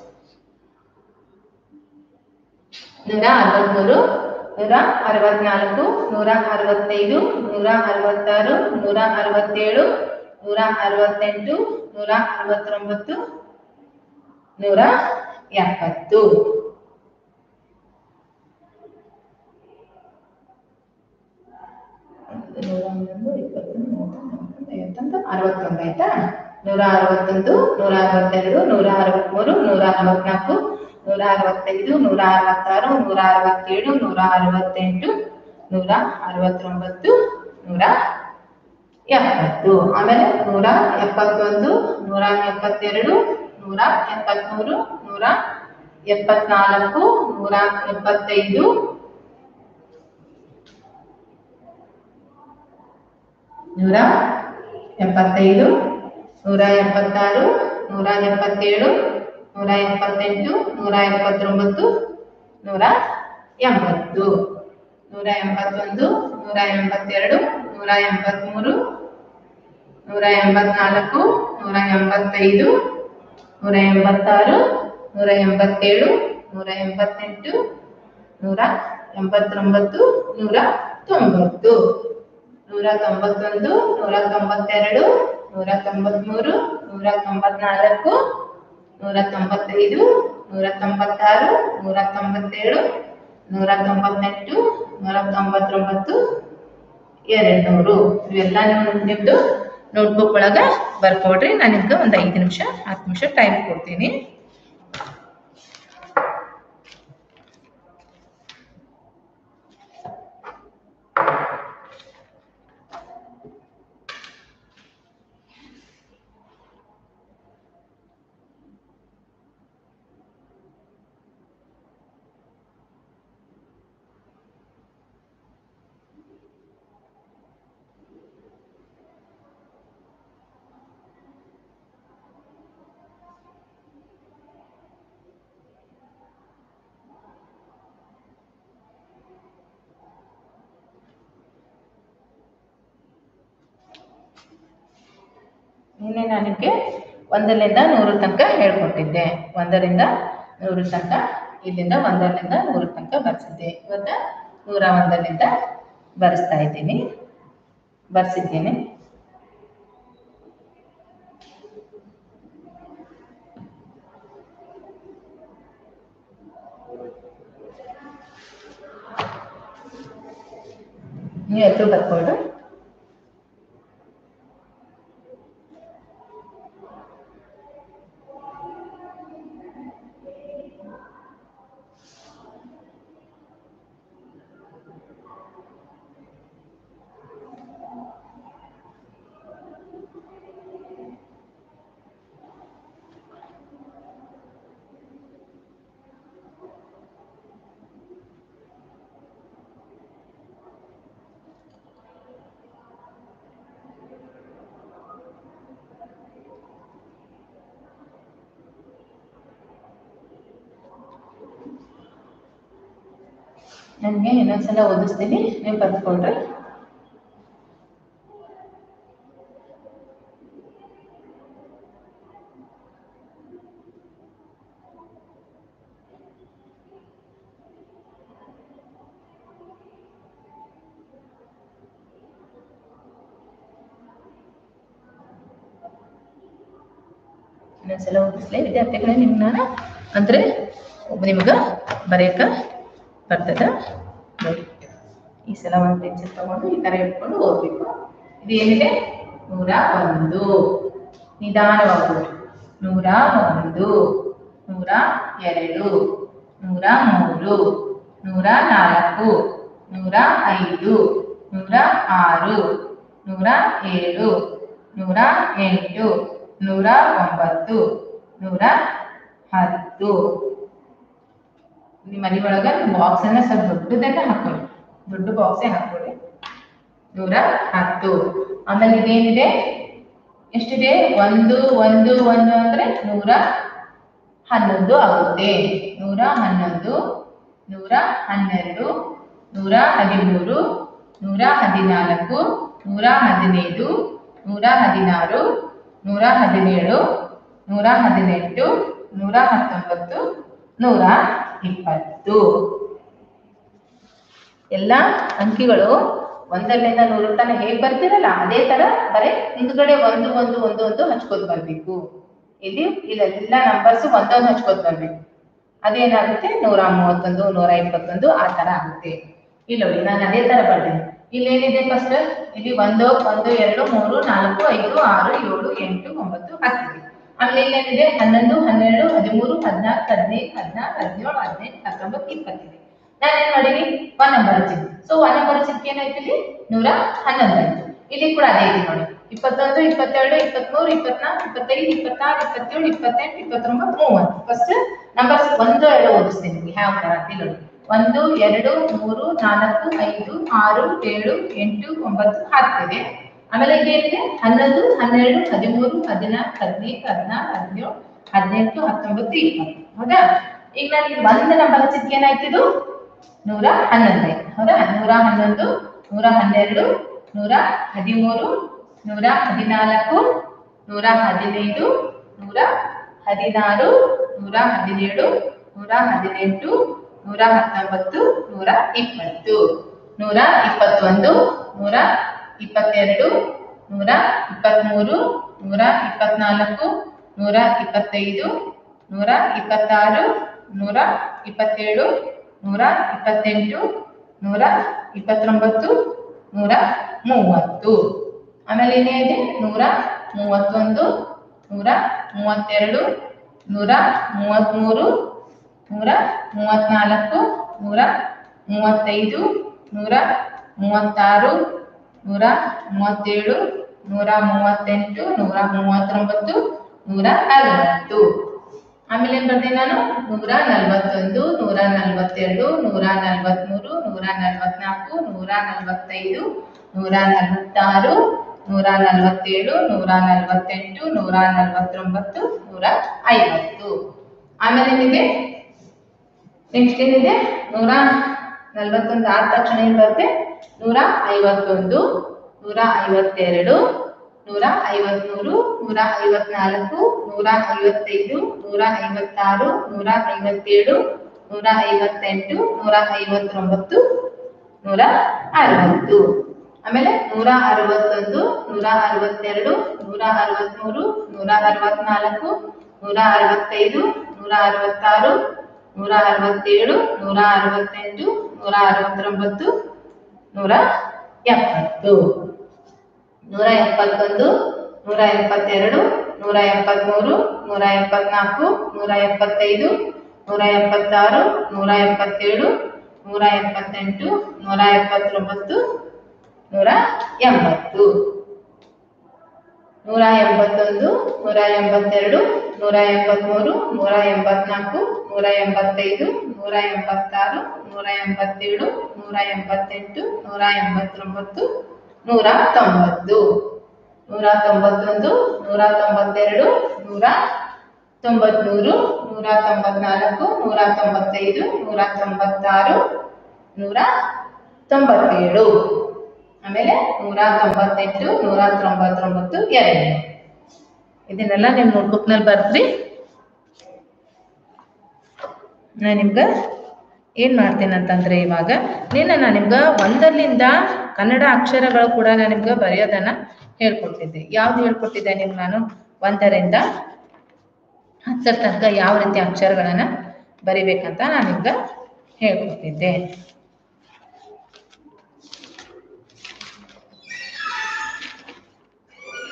ನೂರ ಅರವತ್ಮೂರು ನೂರ ಅರವತ್ನಾಲ್ಕು ನೂರ ಅರವತ್ತೈದು ನೂರ ಅರವತ್ತಾರು ನೂರ ಅರವತ್ತೇಳು ನೂರ ಅರವತ್ತೆಂಟು ನೂರ ಅರವತ್ತೊಂಬತ್ತು ನೂರ ಎಪ್ಪತ್ತು ನೂರ ಹನ್ನೊಂದು ಇಪ್ಪತ್ತು ಮೂವತ್ತು ಐವತ್ತೊಂದು ಅರವತ್ತೊಂದು ಆಯ್ತಾ ನೂರ ಅರವತ್ತೊಂದು ನೂರ ಅರವತ್ತೆರಡು ನೂರ ಅರವತ್ಮೂರು ನೂರ ಅರವತ್ನಾಲ್ಕು ನೂರ ಅರವತ್ತೈದು ನೂರ ಅರವತ್ತಾರು ನೂರ ಅರವತ್ತೇಳು ನೂರ ಅರವತ್ತೆಂಟು ನೂರ ಅರವತ್ತೊಂಬತ್ತು ನೂರ ಎಪ್ಪತ್ತು ಆಮೇಲೆ ನೂರ ಎಪ್ಪತ್ತೊಂದು ನೂರ ಎಪ್ಪತ್ತೆರಡು ನೂರ ಎಪ್ಪತ್ಮೂರು ನೂರ ಎಪ್ಪತ್ನಾಲ್ಕು ನೂರ ಎಪ್ಪತ್ತೈದು ನೂರ ಎಪ್ಪತ್ತೈದು ನೂರ ಎಪ್ಪತ್ತಾರು ನೂರ ಎಪ್ಪತ್ತೇಳು ನೂರ ಎಪ್ಪತ್ತೆಂಟು ನೂರ ಎಪ್ಪತ್ತೊಂಬತ್ತು ನೂರ ಎಂಬತ್ತು ನೂರ ಎಂಬತ್ತೊಂದು ನೂರ ಎಂಬತ್ತೆರಡು ನೂರ ಎಂಬತ್ತ್ಮೂರು ನೂರ ಎಂಬತ್ನಾಲ್ಕು ನೂರ ಎಂಬತ್ತೈದು ನೂರ ಎಂಬತ್ತಾರು ನೂರ ಎಂಬತ್ತೇಳು ನೂರ ಎಂಬತ್ತೆಂಟು ನೂರ ಎಂಬತ್ತೊಂಬತ್ತು ನೂರ ತೊಂಬತ್ತು ನೂರ ತೊಂಬತ್ತೊಂದು ನೂರ ತೊಂಬತ್ತೆರಡು ನೂರ ತೊಂಬತ್ಮೂರು ನೂರ ತೊಂಬತ್ನಾಲ್ಕು ನೂರ ತೊಂಬತ್ತೈದು ನೂರ ತೊಂಬತ್ತಾರು ನೂರ ತೊಂಬತ್ತೇಳು ನೂರ ತೊಂಬತ್ತೆಂಟು ನೂರ ತೊಂಬತ್ತೊಂಬತ್ತು ಎರಡು ನೂರು ಇವೆಲ್ಲ ನೀವು ನಿಮ್ಮದು ನೋಟ್ಬುಕ್ ಒಳಗೆ ಬರ್ಕೊಡ್ರಿ ನಾನು ನಿಮ್ಗೆ ಒಂದು ಐದು ನಿಮಿಷ ಹತ್ತು ನಿಮಿಷ ಟೈಮ್ ಕೊಡ್ತೀನಿ ನಿನ್ನೆ ನಾನು ನಿಮಗೆ ಒಂದರಿಂದ ನೂರು ತನಕ ಹೇಳ್ಕೊಟ್ಟಿದ್ದೆ ಒಂದರಿಂದ ನೂರು ತನಕ ಇಲ್ಲಿಂದ ಒಂದರಿಂದ ನೂರು ತನಕ ಬರ್ಸಿದ್ದೆ ಇವತ್ತು ನೂರ ಒಂದರಿಂದ ಬರೆಸ್ತಾ ಇದ್ದೀನಿ ಬರ್ಸಿದ್ದೀನಿ ನೀವು ಹೆಸರು ಬರ್ಕೊಳ್ರಿ ನನಗೆ ಇನ್ನೊಂದ್ಸಲ ಓದಿಸ್ತೀನಿ ನೀವು ಬರ್ಕೊಳ್ರಿ ಇನ್ನೊಂದ್ಸಲ ಓದಿಸ್ಲಿ ವಿದ್ಯಾರ್ಥಿಗಳೇ ನಿಮ್ಮನ್ನ ಅಂದರೆ ನಿಮ್ಗೆ ಬರೆಯಕ್ಕೆ ಬರ್ತದ ನೋಡಿ ಈ ಸಲ ಒಂದು ಪೆನ್ಸಿಲ್ ತಗೊಂಡು ಈ ಥರ ಇಟ್ಕೊಂಡು ಓದಬೇಕು ಇದು ಏನಿದೆ ನೂರ ಒಂದು ನಿಧಾನವಾಗಿ ಓದಿ. ನೂರ ಒಂದು ನೂರ ಎರಡು ನೂರ ಮೂರು ನೂರ ನಾಲ್ಕು ನೂರ ಐದು ನೂರ ಆರು ನೂರ ಏಳು ನೂರ ಎಂಟು ನೂರ ಒಂಬತ್ತು ನೂರ ಹತ್ತು ನಿಮ್ಮ ಮನೆ ಒಳಗ ಬಾಕ್ಸ್ ಅನ್ನ ಸ್ವಲ್ಪ ದೊಡ್ಡದನ್ನ ಹಾಕೊಳ್ಳಿ ದೊಡ್ಡ ಬಾಕ್ಸೇ ಹಾಕೊಳ್ಳಿ ನೂರ ಹತ್ತು ಆಮೇಲೆ ಇದೇನಿದೆ ಎಷ್ಟಿದೆ ಒಂದು ಒಂದು ಒಂದು ಅಂದ್ರೆ ನೂರ ಹನ್ನೊಂದು ಆಗುತ್ತೆ ನೂರ ಹನ್ನೊಂದು ನೂರ ಹನ್ನೆರಡು ನೂರ ಹದಿಮೂರು ನೂರ ಹದಿನಾಲ್ಕು ನೂರ ಹದಿನೈದು ನೂರ ಹದಿನಾರು ನೂರ ಹದಿನೇಳು ನೂರ ಹದಿನೆಂಟು ನೂರ ಹತ್ತೊಂಬತ್ತು ನೂರ ಇಪ್ಪತ್ತು ಎಲ್ಲ ಅಂಕಿಗಳು ಒಂದರಿಂದ ನೂರ ತನಕ ಹೇಗೆ ಬರ್ತಿರಲ್ಲ ಅದೇ ತರ ಬರೀ ಹಿಂದ್ಗಡೆ ಒಂದು ಒಂದು ಒಂದು ಒಂದು ಹಚ್ಕೋದ್ ಬರ್ಬೇಕು ಇಲ್ಲಿ ಇಲ್ಲೆಲ್ಲ ನಂಬರ್ಸ್ ಒಂದೊಂದು ಹಚ್ಕೋದ್ ಬರ್ಬೇಕು ಅದೇನಾಗುತ್ತೆ ನೂರ ಮೂವತ್ತೊಂದು ನೂರ ಇಪ್ಪತ್ತೊಂದು ಆ ತರ ಆಗುತ್ತೆ ಇಲ್ಲ ನೋಡಿ ನಾನು ಅದೇ ತರ ಬರ್ತೀನಿ ಇಲ್ಲೇನಿದೆ ಫಸ್ಟ್ ಇಲ್ಲಿ ಒಂದು ಒಂದು ಎರಡು ಮೂರು ನಾಲ್ಕು ಐದು ಆರು ಏಳು ಎಂಟು ಒಂಬತ್ತು ಹತ್ತು ಆಮೇಲೆ ಇಲ್ಲೇನಿದೆ ಹನ್ನೊಂದು ಹನ್ನೆರಡು ಹದಿಮೂರು ಹದಿನಾಲ್ಕು ಹದಿನೈದು ಹದಿನಾರು ಹದಿನೇಳು ಹದಿನೆಂಟು ಹತ್ತೊಂಬತ್ತು ಇಪ್ಪತ್ತಿದೆ ನಾನು ಏನ್ ಮಾಡೀನಿ ಒನ್ ನಂಬರ್ ಹಚ್ಚಿದ್ವಿ ಸೊ ಒನ್ ನಂಬರ್ ಹಚ್ಚಿದ್ಕೆ ಏನಾಯ್ತು ಇಲ್ಲಿ ನೂರ ಹನ್ನೊಂದು ಆಯ್ತು ಇಲ್ಲಿ ಕೂಡ ಅದೇ ಐತಿ ನೋಡಿ ಇಪ್ಪತ್ತೊಂದು ಇಪ್ಪತ್ತೆರಡು ಇಪ್ಪತ್ಮೂರು ಇಪ್ಪತ್ನಾಲ್ಕು ಇಪ್ಪತ್ತೈದು ಇಪ್ಪತ್ತಾರು ಇಪ್ಪತ್ತೇಳು ಇಪ್ಪತ್ತೆಂಟು ಇಪ್ಪತ್ತೊಂಬತ್ತು ಮೂವತ್ತು ಫಸ್ಟ್ ನಂಬರ್ಸ್ ಒಂದು ಎರಡು ಓದಿಸ್ತೀನಿ ನಿಮ್ಗೆ ಯಾವ ತರ ಅಂತ ಇಲ್ಲಿ ನೋಡಿ ಒಂದು ಎರಡು ಮೂರು ನಾಲ್ಕು ಐದು ಆರು ಏಳು ಎಂಟು ಒಂಬತ್ತು ಹತ್ತಿದೆ ಆಮೇಲೆ ಇದೇನಿದೆ ಹನ್ನೊಂದು ಹನ್ನೆರಡು ಹದಿಮೂರು ಹದಿನಾಲ್ಕು ಹದಿನೈದು ಹದಿನಾರು ಹದಿನೇಳು ಹದಿನೆಂಟು ಹತ್ತೊಂಬತ್ತು ಇಪ್ಪತ್ತು ಹೌದಾ ಈಗ ನಾನು ಇಲ್ಲಿ ಒಂದು ನಂಬರ್ ಹಚ್ಚಿದ್ಕೆ ಏನಾಯ್ತು ಇದು ನೂರ ಹನ್ನೊಂದು ಆಯ್ತು ಹೌದಾ ನೂರ ಹನ್ನೊಂದು ನೂರ ಹನ್ನೆರಡು ನೂರ ಹದಿಮೂರು ನೂರ ಹದಿನಾಲ್ಕು ನೂರ ಹದಿನೈದು ನೂರ ಹದಿನಾರು ನೂರ ಹದಿನೇಳು ನೂರ ಹದಿನೆಂಟು ನೂರ ಹತ್ತೊಂಬತ್ತು ನೂರ ಇಪ್ಪತ್ತು ನೂರ ಇಪ್ಪತ್ತೊಂದು ನೂರ ಇಪ್ಪತ್ತೆರಡು ನೂರ ಇಪ್ಪತ್ತ್ಮೂರು ನೂರ ಇಪ್ಪತ್ನಾಲ್ಕು ನೂರ ಇಪ್ಪತ್ತೈದು ನೂರ ಇಪ್ಪತ್ತಾರು ನೂರ ಇಪ್ಪತ್ತೇಳು ನೂರ ಇಪ್ಪತ್ತೆಂಟು ನೂರ ಇಪ್ಪತ್ತೊಂಬತ್ತು ನೂರ ಮೂವತ್ತು ಆಮೇಲೆ ಏನೇ ಇದೆ ನೂರ ಮೂವತ್ತೊಂದು ನೂರ ಮೂವತ್ತೆರಡು ನೂರ ಮೂವತ್ತ್ಮೂರು ನೂರ ಮೂವತ್ತ್ನಾಲ್ಕು ನೂರ ಮೂವತ್ತೈದು ನೂರ ಮೂವತ್ತಾರು ನೂರ ಮೂವತ್ತೇಳು ನೂರ ಮೂವತ್ತೆಂಟು ನೂರ ಮೂವತ್ತೊಂಬತ್ತು ನೂರ ನಲವತ್ತು ಆಮೇಲೆ ಏನ್ ಬರ್ತೀನಿ ನಾನು ನೂರ ನಲವತ್ತೊಂದು ನೂರ ನಲವತ್ತೆರಡು ನೂರ ನಲವತ್ಮೂರು ನೂರ ನಲವತ್ನಾಲ್ಕು ನೂರ ನಲವತ್ತೈದು ನೂರ ನಲವತ್ತಾರು ನೂರ ನಲವತ್ತೇಳು ನೂರ ನಲವತ್ತೆಂಟು ನೂರ ನಲವತ್ತೊಂಬತ್ತು ನೂರ ಐವತ್ತು ಆಮೇಲೆ ಏನಿದೆ ನೆಕ್ಸ್ಟ್ ಏನಿದೆ ನೂರ ನಲವತ್ತೊಂದು ಆದ ತಕ್ಷಣ ಏನ್ ಬರುತ್ತೆ ನೂರ ಐವತ್ತೊಂದು ನೂರ ಐವತ್ತೆರಡು ನೂರ ಐವತ್ಮೂರು ನೂರ ಐವತ್ನಾಲ್ಕು ನೂರ ಐವತ್ತೈದು ನೂರ ಐವತ್ತಾರು ನೂರ ಐವತ್ತೇಳು ನೂರ ಐವತ್ತೆಂಟು ನೂರ ಐವತ್ತೊಂಬತ್ತು ನೂರ ಅರವತ್ತು ಆಮೇಲೆ ನೂರ ಅರವತ್ತೊಂದು ನೂರ ಅರವತ್ತೆರಡು ನೂರ ಅರವತ್ಮೂರು ನೂರ ಅರವತ್ನಾಲ್ಕು ನೂರ ಅರವತ್ತೈದು ನೂರ ಅರವತ್ತಾರು ನೂರ ಅರವತ್ತೇಳು ನೂರ ಅರವತ್ತೆಂಟು ನೂರ ಅರವತ್ತೊಂಬತ್ತು ನೂರ ಎಪ್ಪತ್ತು ನೂರ ಎಪ್ಪತ್ತೊಂದು ನೂರ ಎಪ್ಪತ್ತೆರಡು ನೂರ ಎಪ್ಪತ್ತ್ಮೂರು ನೂರ ಎಪ್ಪತ್ನಾಲ್ಕು ನೂರ ಎಪ್ಪತ್ತೈದು ನೂರ ಎಪ್ಪತ್ತಾರು ನೂರ ಎಪ್ಪತ್ತೇಳು ನೂರ ಎಪ್ಪತ್ತೆಂಟು ನೂರ ಎಪ್ಪತ್ತೊಂಬತ್ತು ನೂರ ಎಂಬತ್ತು ನೂರ ಎಂಬತ್ತೊಂದು ನೂರ ಎಂಬತ್ತೆರಡು ನೂರ ಎಂಬತ್ತ್ಮೂರು ನೂರ ಎಂಬತ್ನಾಲ್ಕು ನೂರ ಎಂಬತ್ತೈದು ನೂರ ಎಂಬತ್ತಾರು ನೂರ ಎಂಬತ್ತೇಳು ನೂರ ಎಂಬತ್ತೆಂಟು ನೂರ ಎಂಬತ್ತೊಂಬತ್ತು ನೂರ ತೊಂಬತ್ತು ನೂರ ತೊಂಬತ್ತೊಂದು ನೂರ ತೊಂಬತ್ತೆರಡು ನೂರ ತೊಂಬತ್ಮೂರು ನೂರ ತೊಂಬತ್ನಾಲ್ಕು ನೂರ ತೊಂಬತ್ತೈದು ನೂರ ತೊಂಬತ್ತಾರು ನೂರ ತೊಂಬತ್ತೇಳು ಆಮೇಲೆ ನೂರ ತೊಂಬತ್ತೆಂಟು ನೂರ ತೊಂಬತ್ತೊಂಬತ್ತು ಎರಡು ಇದನ್ನೆಲ್ಲ ನಿಮ್ಮ ನೋಟ್ಬುಕ್ನಲ್ಲಿ ಬರ್ದ್ರಿ ನಾನು ನಿಮ್ಗೆ ಏನು ಮಾಡ್ತೀನಿ ಅಂತಂದ್ರೆ ಇವಾಗ ನಿನ್ನ ನಾನು ನಿಮ್ಗೆ ಒಂದರಿಂದ ಕನ್ನಡ ಅಕ್ಷರಗಳು ಕೂಡ ನಾನು ನಿಮ್ಗೆ ಬರೆಯೋದನ್ನ ಹೇಳ್ಕೊಡ್ತಿದ್ದೆ ಯಾವ್ದು ಹೇಳ್ಕೊಟ್ಟಿದ್ದೆ ನಿಮ್ಗೆ ನಾನು ಒಂದರಿಂದ ಹತ್ತರ ತನಕ ಯಾವ ರೀತಿ ಅಕ್ಷರಗಳನ್ನ ಬರಿಬೇಕಂತ ನಾನು ನಿಮ್ಗೆ ಹೇಳ್ಕೊಡ್ತಿದ್ದೆ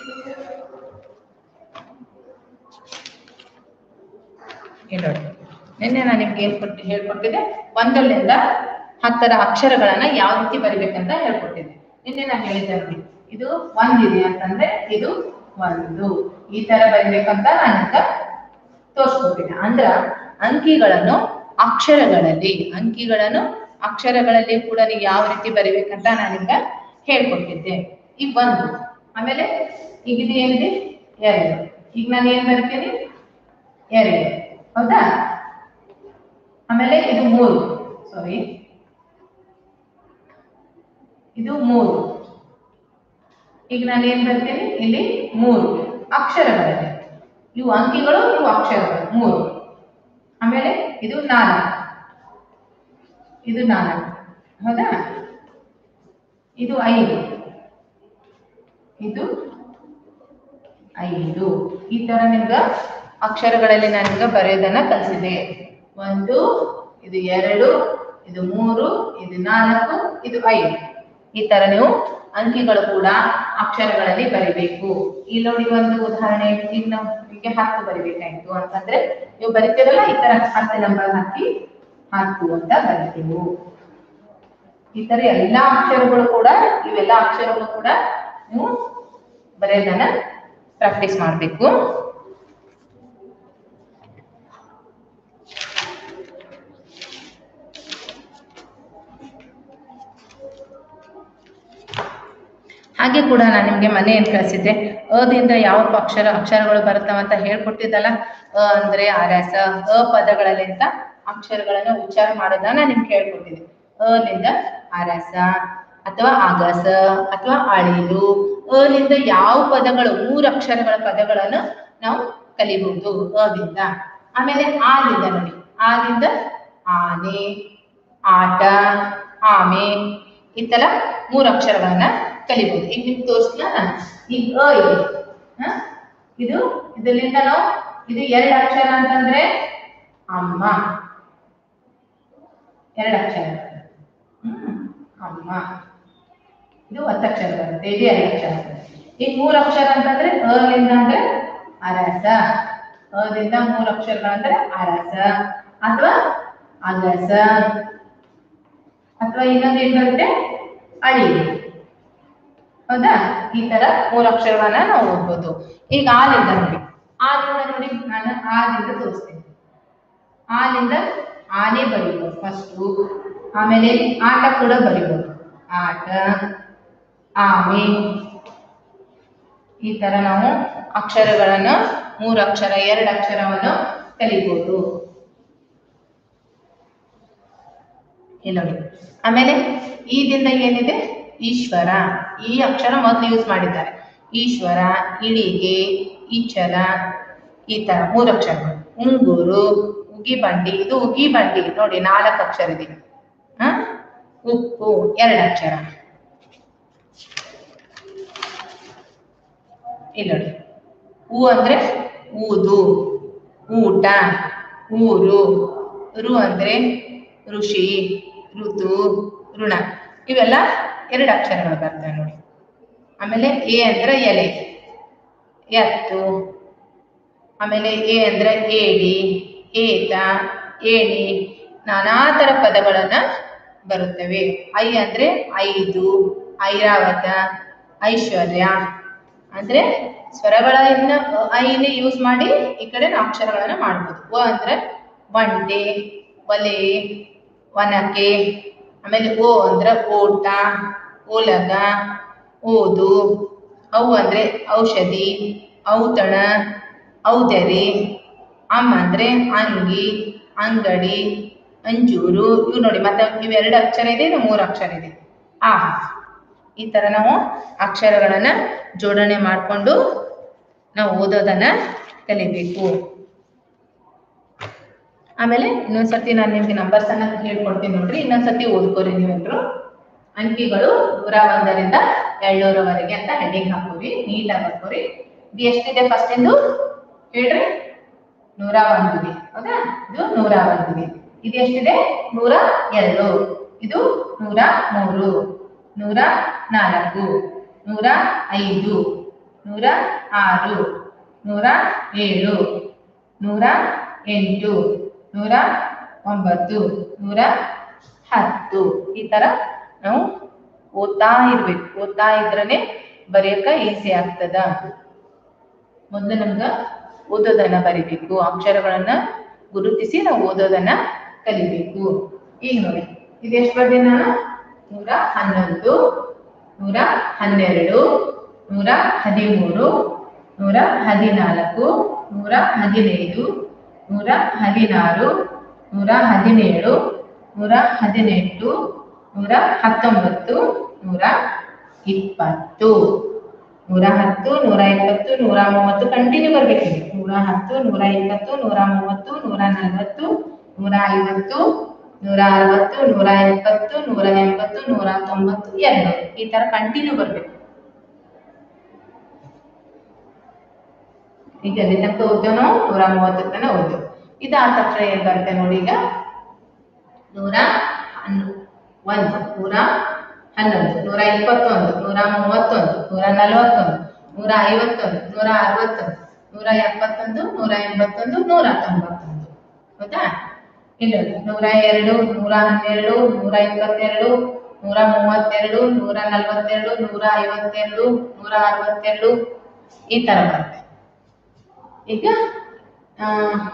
ಇಲ್ಲಿ ನೋಡಿ ನಿನ್ನೆ ನಾನು ನಿಮ್ಗೆ ಏನ್ ಕೊಟ್ಟು ಹೇಳ್ಕೊಟ್ಟಿದ್ದೆ ಒಂದರಿಂದ ಹತ್ತರ ಅಕ್ಷರಗಳನ್ನ ಯಾವ ರೀತಿ ಬರಿಬೇಕಂತ ಹೇಳ್ಕೊಟ್ಟಿದ್ದೆ ನಿನ್ನೆ ನಾನು ಹೇಳಿದ್ದೆ ನೋಡಿ ಇದು ಒಂದಿದೆ ಅಂತಂದ್ರೆ ಇದು ಒಂದು ಈ ತರ ಬರಿಬೇಕಂತ ನಾನೀಗ ತೋರಿಸ್ಕೊಟ್ಟಿದ್ದೆ ಅಂದ್ರ ಅಂಕಿಗಳನ್ನು ಅಕ್ಷರಗಳಲ್ಲಿ ಅಂಕಿಗಳನ್ನು ಅಕ್ಷರಗಳಲ್ಲಿ ಕೂಡ ನೀವು ಯಾವ ರೀತಿ ಬರಿಬೇಕಂತ ನಾನೀಗ ಹೇಳ್ಕೊಟ್ಟಿದ್ದೆ ಈಗ ಒಂದು ಆಮೇಲೆ ಈಗ ಇದು ಏನಿದೆ ಎರಡು ಈಗ ನಾನು ಏನ್ ಬರಿತೀನಿ ಎರಡು ಹೌದಾ ಆಮೇಲೆ ಇದು ಮೂರು ಸಾರಿ ಇದು ಮೂರು ಈಗ ನಾನು ಏನ್ ಬರ್ತೀನಿ ಇಲ್ಲಿ ಮೂರು ಅಕ್ಷರಗಳಿವೆ ಇವು ಅಂಕಿಗಳು ಇವು ಅಕ್ಷರಗಳು ಮೂರು ಆಮೇಲೆ ಇದು ನಾಲ್ಕು ಇದು ನಾಲ್ಕು ಹೌದಾ ಇದು ಐದು ಇದು ಐದು ಈ ತರ ನಿಮ್ಗ ಅಕ್ಷರಗಳಲ್ಲಿ ನಾನೀಗ ಬರೆಯೋದನ್ನ ಕಲಿಸಿದೆ ಒಂದು ಇದು ಎರಡು ಇದು ಮೂರು ಇದು ನಾಲ್ಕು ಇದು ಐದು ಈ ತರ ನೀವು ಅಂಕಿಗಳು ಕೂಡ ಅಕ್ಷರಗಳಲ್ಲಿ ಬರಿಬೇಕು ಇಲ್ಲಿ ನೋಡಿ ಒಂದು ಉದಾಹರಣೆ ಈಗ ನಾವು ನಿಮ್ಗೆ ಹತ್ತು ಬರಿಬೇಕಾಯ್ತು ಅಂತಂದ್ರೆ ನೀವು ಬರಿತೀರಲ್ಲ ಈ ತರ ಹತ್ತು ನಂಬರ್ ಹಾಕಿ ಹತ್ತು ಅಂತ ಬರಿತೀವಿ ಈ ತರ ಎಲ್ಲಾ ಅಕ್ಷರಗಳು ಕೂಡ ಇವೆಲ್ಲ ಅಕ್ಷರಗಳು ಕೂಡ ನೀವು ಬರೆಯೋದನ್ನ ಪ್ರಾಕ್ಟೀಸ್ ಮಾಡಬೇಕು ಹಾಗೆ ಕೂಡ ನಾನು ನಿಮಗೆ ಮನೆ ಏನು ಕಳಿಸಿದ್ದೆ ಅದಿಂದ ಯಾವ ಅಕ್ಷರ ಅಕ್ಷರಗಳು ಬರ್ತಾವಂತ ಹೇಳ್ಕೊಟ್ಟಿದ್ದಲ್ಲ ಅ ಅಂದ್ರೆ ಅರಸ ಅ ಪದಗಳಲ್ಲಿಂದ ಅಕ್ಷರಗಳನ್ನ ಉಚ್ಚಾರ ಮಾಡೋದನ್ನ ನಿಮ್ಗೆ ಹೇಳ್ಕೊಟ್ಟಿದ್ದೆ ಅಲಿಂದ ಅರಸ ಅಥವಾ ಅಗಸ ಅಥವಾ ಅಳಿಲು ಅಲಿಂದ ಯಾವ ಪದಗಳು ಮೂರು ಅಕ್ಷರಗಳ ಪದಗಳನ್ನು ನಾವು ಕಲಿಬಹುದು ಅದಿಂದ ಆಮೇಲೆ ಆಲಿಂದ ನೋಡಿ ಆಲಿಂದ ಆನೆ ಆಟ ಆಮೆ ಈ ತರ ಮೂರು ಅಕ್ಷರಗಳನ್ನ ಕಲಿಬಹುದು ಈಗ ನಿಮ್ಗೆ ತೋರಿಸ್ಲ ನಾನು ಈಗ ಅ ಇದೆ ಹ? ಇದು ಇದರಿಂದ ನಾವು ಇದು ಎರಡು ಅಕ್ಷರ ಅಂತಂದ್ರೆ ಅಮ್ಮ ಎರಡು ಅಕ್ಷರ ಹ್ಮ್ ಅಮ್ಮ ಇದು ಒತ್ತಕ್ಷರ ಬರುತ್ತೆ ಇದು ಎರಡು ಅಕ್ಷರ ಬರುತ್ತೆ ಈಗ ಮೂರು ಅಕ್ಷರ ಅಂತಂದ್ರೆ ಅಲಿಂದ ಅಂದ್ರೆ ಅರಸ ಅದಿಂದ ಮೂರು ಅಕ್ಷರಗಳಂದ್ರೆ ಅರಸ ಅಥವಾ ಅಗಸ ಅಥವಾ ಇನ್ನೊಂದು ಏನ್ ಬರುತ್ತೆ ಅಳಿ ಹೌದಾ ಈ ತರ ಮೂರು ಅಕ್ಷರಗಳನ್ನ ನಾವು ಓದ್ಬೋದು ಈಗ ಆಲಿಂದ ನೋಡಿ ಆಲಿಂದ ನೋಡಿ ನಾನು ಆಲಿಂದ ತೋರಿಸ್ತೇನೆ ಆಲಿಂದ ಆನೆ ಬರೀಬೋದು ಫಸ್ಟು ಆಮೇಲೆ ಆಟ ಕೂಡ ಬರೀಬೋದು ಆಟ ಆಮೆ ಈ ತರ ನಾವು ಅಕ್ಷರಗಳನ್ನು ಮೂರು ಅಕ್ಷರ ಎರಡು ಅಕ್ಷರವನ್ನು ಕಲಿಬೋದು ಇಲ್ಲಿ ನೋಡಿ ಆಮೇಲೆ ಈದಿಂದ ಏನಿದೆ ಈಶ್ವರ ಈ ಅಕ್ಷರ ಮೊದಲು ಯೂಸ್ ಮಾಡಿದ್ದಾರೆ ಈಶ್ವರ ಇಳಿಗೆ ಈಚಲ ಈ ತರ ಮೂರು ಅಕ್ಷರಗಳು ಉಂಗೂರು ಉಗಿ ಬಂಡಿ ಇದು ಉಗಿ ಬಂಡಿ ನೋಡಿ ನಾಲ್ಕು ಅಕ್ಷರ ಇದೆ ಹ ಉಪ್ಪು ಎರಡು ಅಕ್ಷರ ಇಲ್ಲಿ ನೋಡಿ ಹೂ ಅಂದ್ರೆ ಊದು ಊಟ ಊರು ರು ಅಂದ್ರೆ ಋಷಿ ಋತು ಋಣ ಇವೆಲ್ಲ ಎರಡು ಅಕ್ಷರಗಳು ಬರ್ತವೆ ನೋಡಿ ಆಮೇಲೆ ಎ ಅಂದ್ರೆ ಎಲೆ ಎತ್ತು ಆಮೇಲೆ ಎ ಅಂದ್ರೆ ಏಡಿ ಏತ ಏಣಿ ನಾನಾ ಥರ ಪದಗಳನ್ನ ಬರುತ್ತವೆ ಐ ಅಂದ್ರೆ ಐದು ಐರಾವತ ಐಶ್ವರ್ಯ ಅಂದ್ರೆ ಸ್ವರಗಳನ್ನ ಐನೇ ಯೂಸ್ ಮಾಡಿ ಈ ಕಡೆ ನಾವು ಅಕ್ಷರಗಳನ್ನ ಮಾಡ್ಬೋದು ವ ಅಂದ್ರೆ ಒಂಟೆ ಒಲೆ ಒನಕೆ ಆಮೇಲೆ ಓ ಅಂದ್ರೆ ಓಟ ಓಲಗ ಓದು ಅವು ಅಂದ್ರೆ ಔಷಧಿ ಔತಣ ಔದರಿ ಅಮ್ಮ ಅಂದ್ರೆ ಅಂಗಿ ಅಂಗಡಿ ಅಂಜೂರು ಇವು ನೋಡಿ ಮತ್ತೆ ಇವೆರಡು ಅಕ್ಷರ ಇದೆ ಇದು ಮೂರು ಅಕ್ಷರ ಇದೆ ಆಹಾ ಈ ಥರ ನಾವು ಅಕ್ಷರಗಳನ್ನು ಜೋಡಣೆ ಮಾಡಿಕೊಂಡು ನಾವು ಓದೋದನ್ನ ಕಲಿಬೇಕು ಆಮೇಲೆ ಇನ್ನೊಂದ್ಸತಿ ನಾನು ನಿಮ್ಗೆ ನಂಬರ್ಸ್ ಅನ್ನ ಹೇಳ್ಕೊಡ್ತೀನಿ ನೋಡ್ರಿ ಇನ್ನೊಂದ್ಸತಿ ಓದ್ಕೋರಿ ನೀವೆಲ್ಲರೂ ಅಂಕಿಗಳು ನೂರ ಒಂದರಿಂದ ಏಳ್ನೂರವರೆಗೆ ಅಂತ ಹೆಡ್ಡಿಂಗ್ ಹಾಕೋರಿ ನೀಟಾಗಿ ಬರ್ಕೋರಿ ಇದು ಎಷ್ಟಿದೆ ಫಸ್ಟ್ ಎಂದು ಹೇಳ್ರಿ ನೂರ ಒಂದಿದೆ ಹೌದಾ ಇದು ನೂರ ಒಂದಿದೆ ಇದು ಎಷ್ಟಿದೆ ನೂರ ಎರಡು ಇದು ನೂರ ಮೂರು ನೂರ ನಾಲ್ಕು ನೂರ ಐದು ನೂರ ಆರು ನೂರ ಏಳು ನೂರ ಎಂಟು ನೂರ ಒಂಬತ್ತು ನೂರ ಹತ್ತು ಈ ತರ ನಾವು ಓದ್ತಾ ಇರ್ಬೇಕು ಓದ್ತಾ ಇದ್ರನೆ ಬರೆಯಕ ಈಸಿ ಆಗ್ತದ ಮೊದಲು ನಮ್ಗ ಓದೋದನ್ನ ಬರಿಬೇಕು ಅಕ್ಷರಗಳನ್ನ ಗುರುತಿಸಿ ನಾವು ಓದೋದನ್ನ ಕಲಿಬೇಕು ಈಗ ನೋಡಿ ಇದೆಷ್ಟು ಬರ್ದೆ ನಾನು ನೂರ ಹನ್ನೊಂದು ನೂರ ಹನ್ನೆರಡು ನೂರ ಹದಿಮೂರು ನೂರ ಹದಿನಾಲ್ಕು ನೂರ ಹದಿನೈದು ನೂರ ಹದಿನಾರು ನೂರ ಹದಿನೇಳು ನೂರ ಹದಿನೆಂಟು ನೂರ ಹತ್ತೊಂಬತ್ತು ನೂರ ಇಪ್ಪತ್ತು ನೂರ ಹತ್ತು ನೂರ ಇಪ್ಪತ್ತು ನೂರ ಮೂವತ್ತು ಕಂಟಿನ್ಯೂ ಬರ್ಬೇಕು ನೂರ ಹತ್ತು ನೂರ ಇಪ್ಪತ್ತು ನೂರ ಮೂವತ್ತು ನೂರ ನಲವತ್ತು ನೂರ ಐವತ್ತು ನೂರ ಅರವತ್ತು ನೂರ ಎಪ್ಪತ್ತು ನೂರ ಎಂಬತ್ತು ನೂರ ತೊಂಬತ್ತು ಎರಡು ಈ ತರ ಕಂಟಿನ್ಯೂ ಬರ್ಬೇಕು ಈಗ ಎಲ್ಲಿ ತನಕ ಓದ್ತೇವೋ ನೂರ ಮೂವತ್ತು ತನಕ ಓದ್ತು ಇದಾದ ತಕ್ಷಣ ಏನ್ ಬರುತ್ತೆ ನೋಡಿ ಈಗ ನೂರ ಹನ್ನು ಒಂದು ನೂರ ಹನ್ನೊಂದು ನೂರ ಇಪ್ಪತ್ತೊಂದು ನೂರ ಮೂವತ್ತೊಂದು ನೂರ ನಲವತ್ತೊಂದು ನೂರ ಐವತ್ತೊಂದು ನೂರ ಅರವತ್ತೊಂದು ನೂರ ಎಪ್ಪತ್ತೊಂದು ನೂರ ಎಂಬತ್ತೊಂದು ನೂರ ತೊಂಬತ್ತೊಂದು ಹೌದಾ ಇಲ್ಲ ನೂರ ಎರಡು ನೂರ ಹನ್ನೆರಡು ನೂರ ಇಪ್ಪತ್ತೆರಡು ನೂರ ಮೂವತ್ತೆರಡು ನೂರ ನಲವತ್ತೆರಡು ನೂರ ಐವತ್ತೆರಡು ನೂರ ಅರವತ್ತೆರಡು ಈ ತರ ಬರುತ್ತೆ ಈಗ ಆ,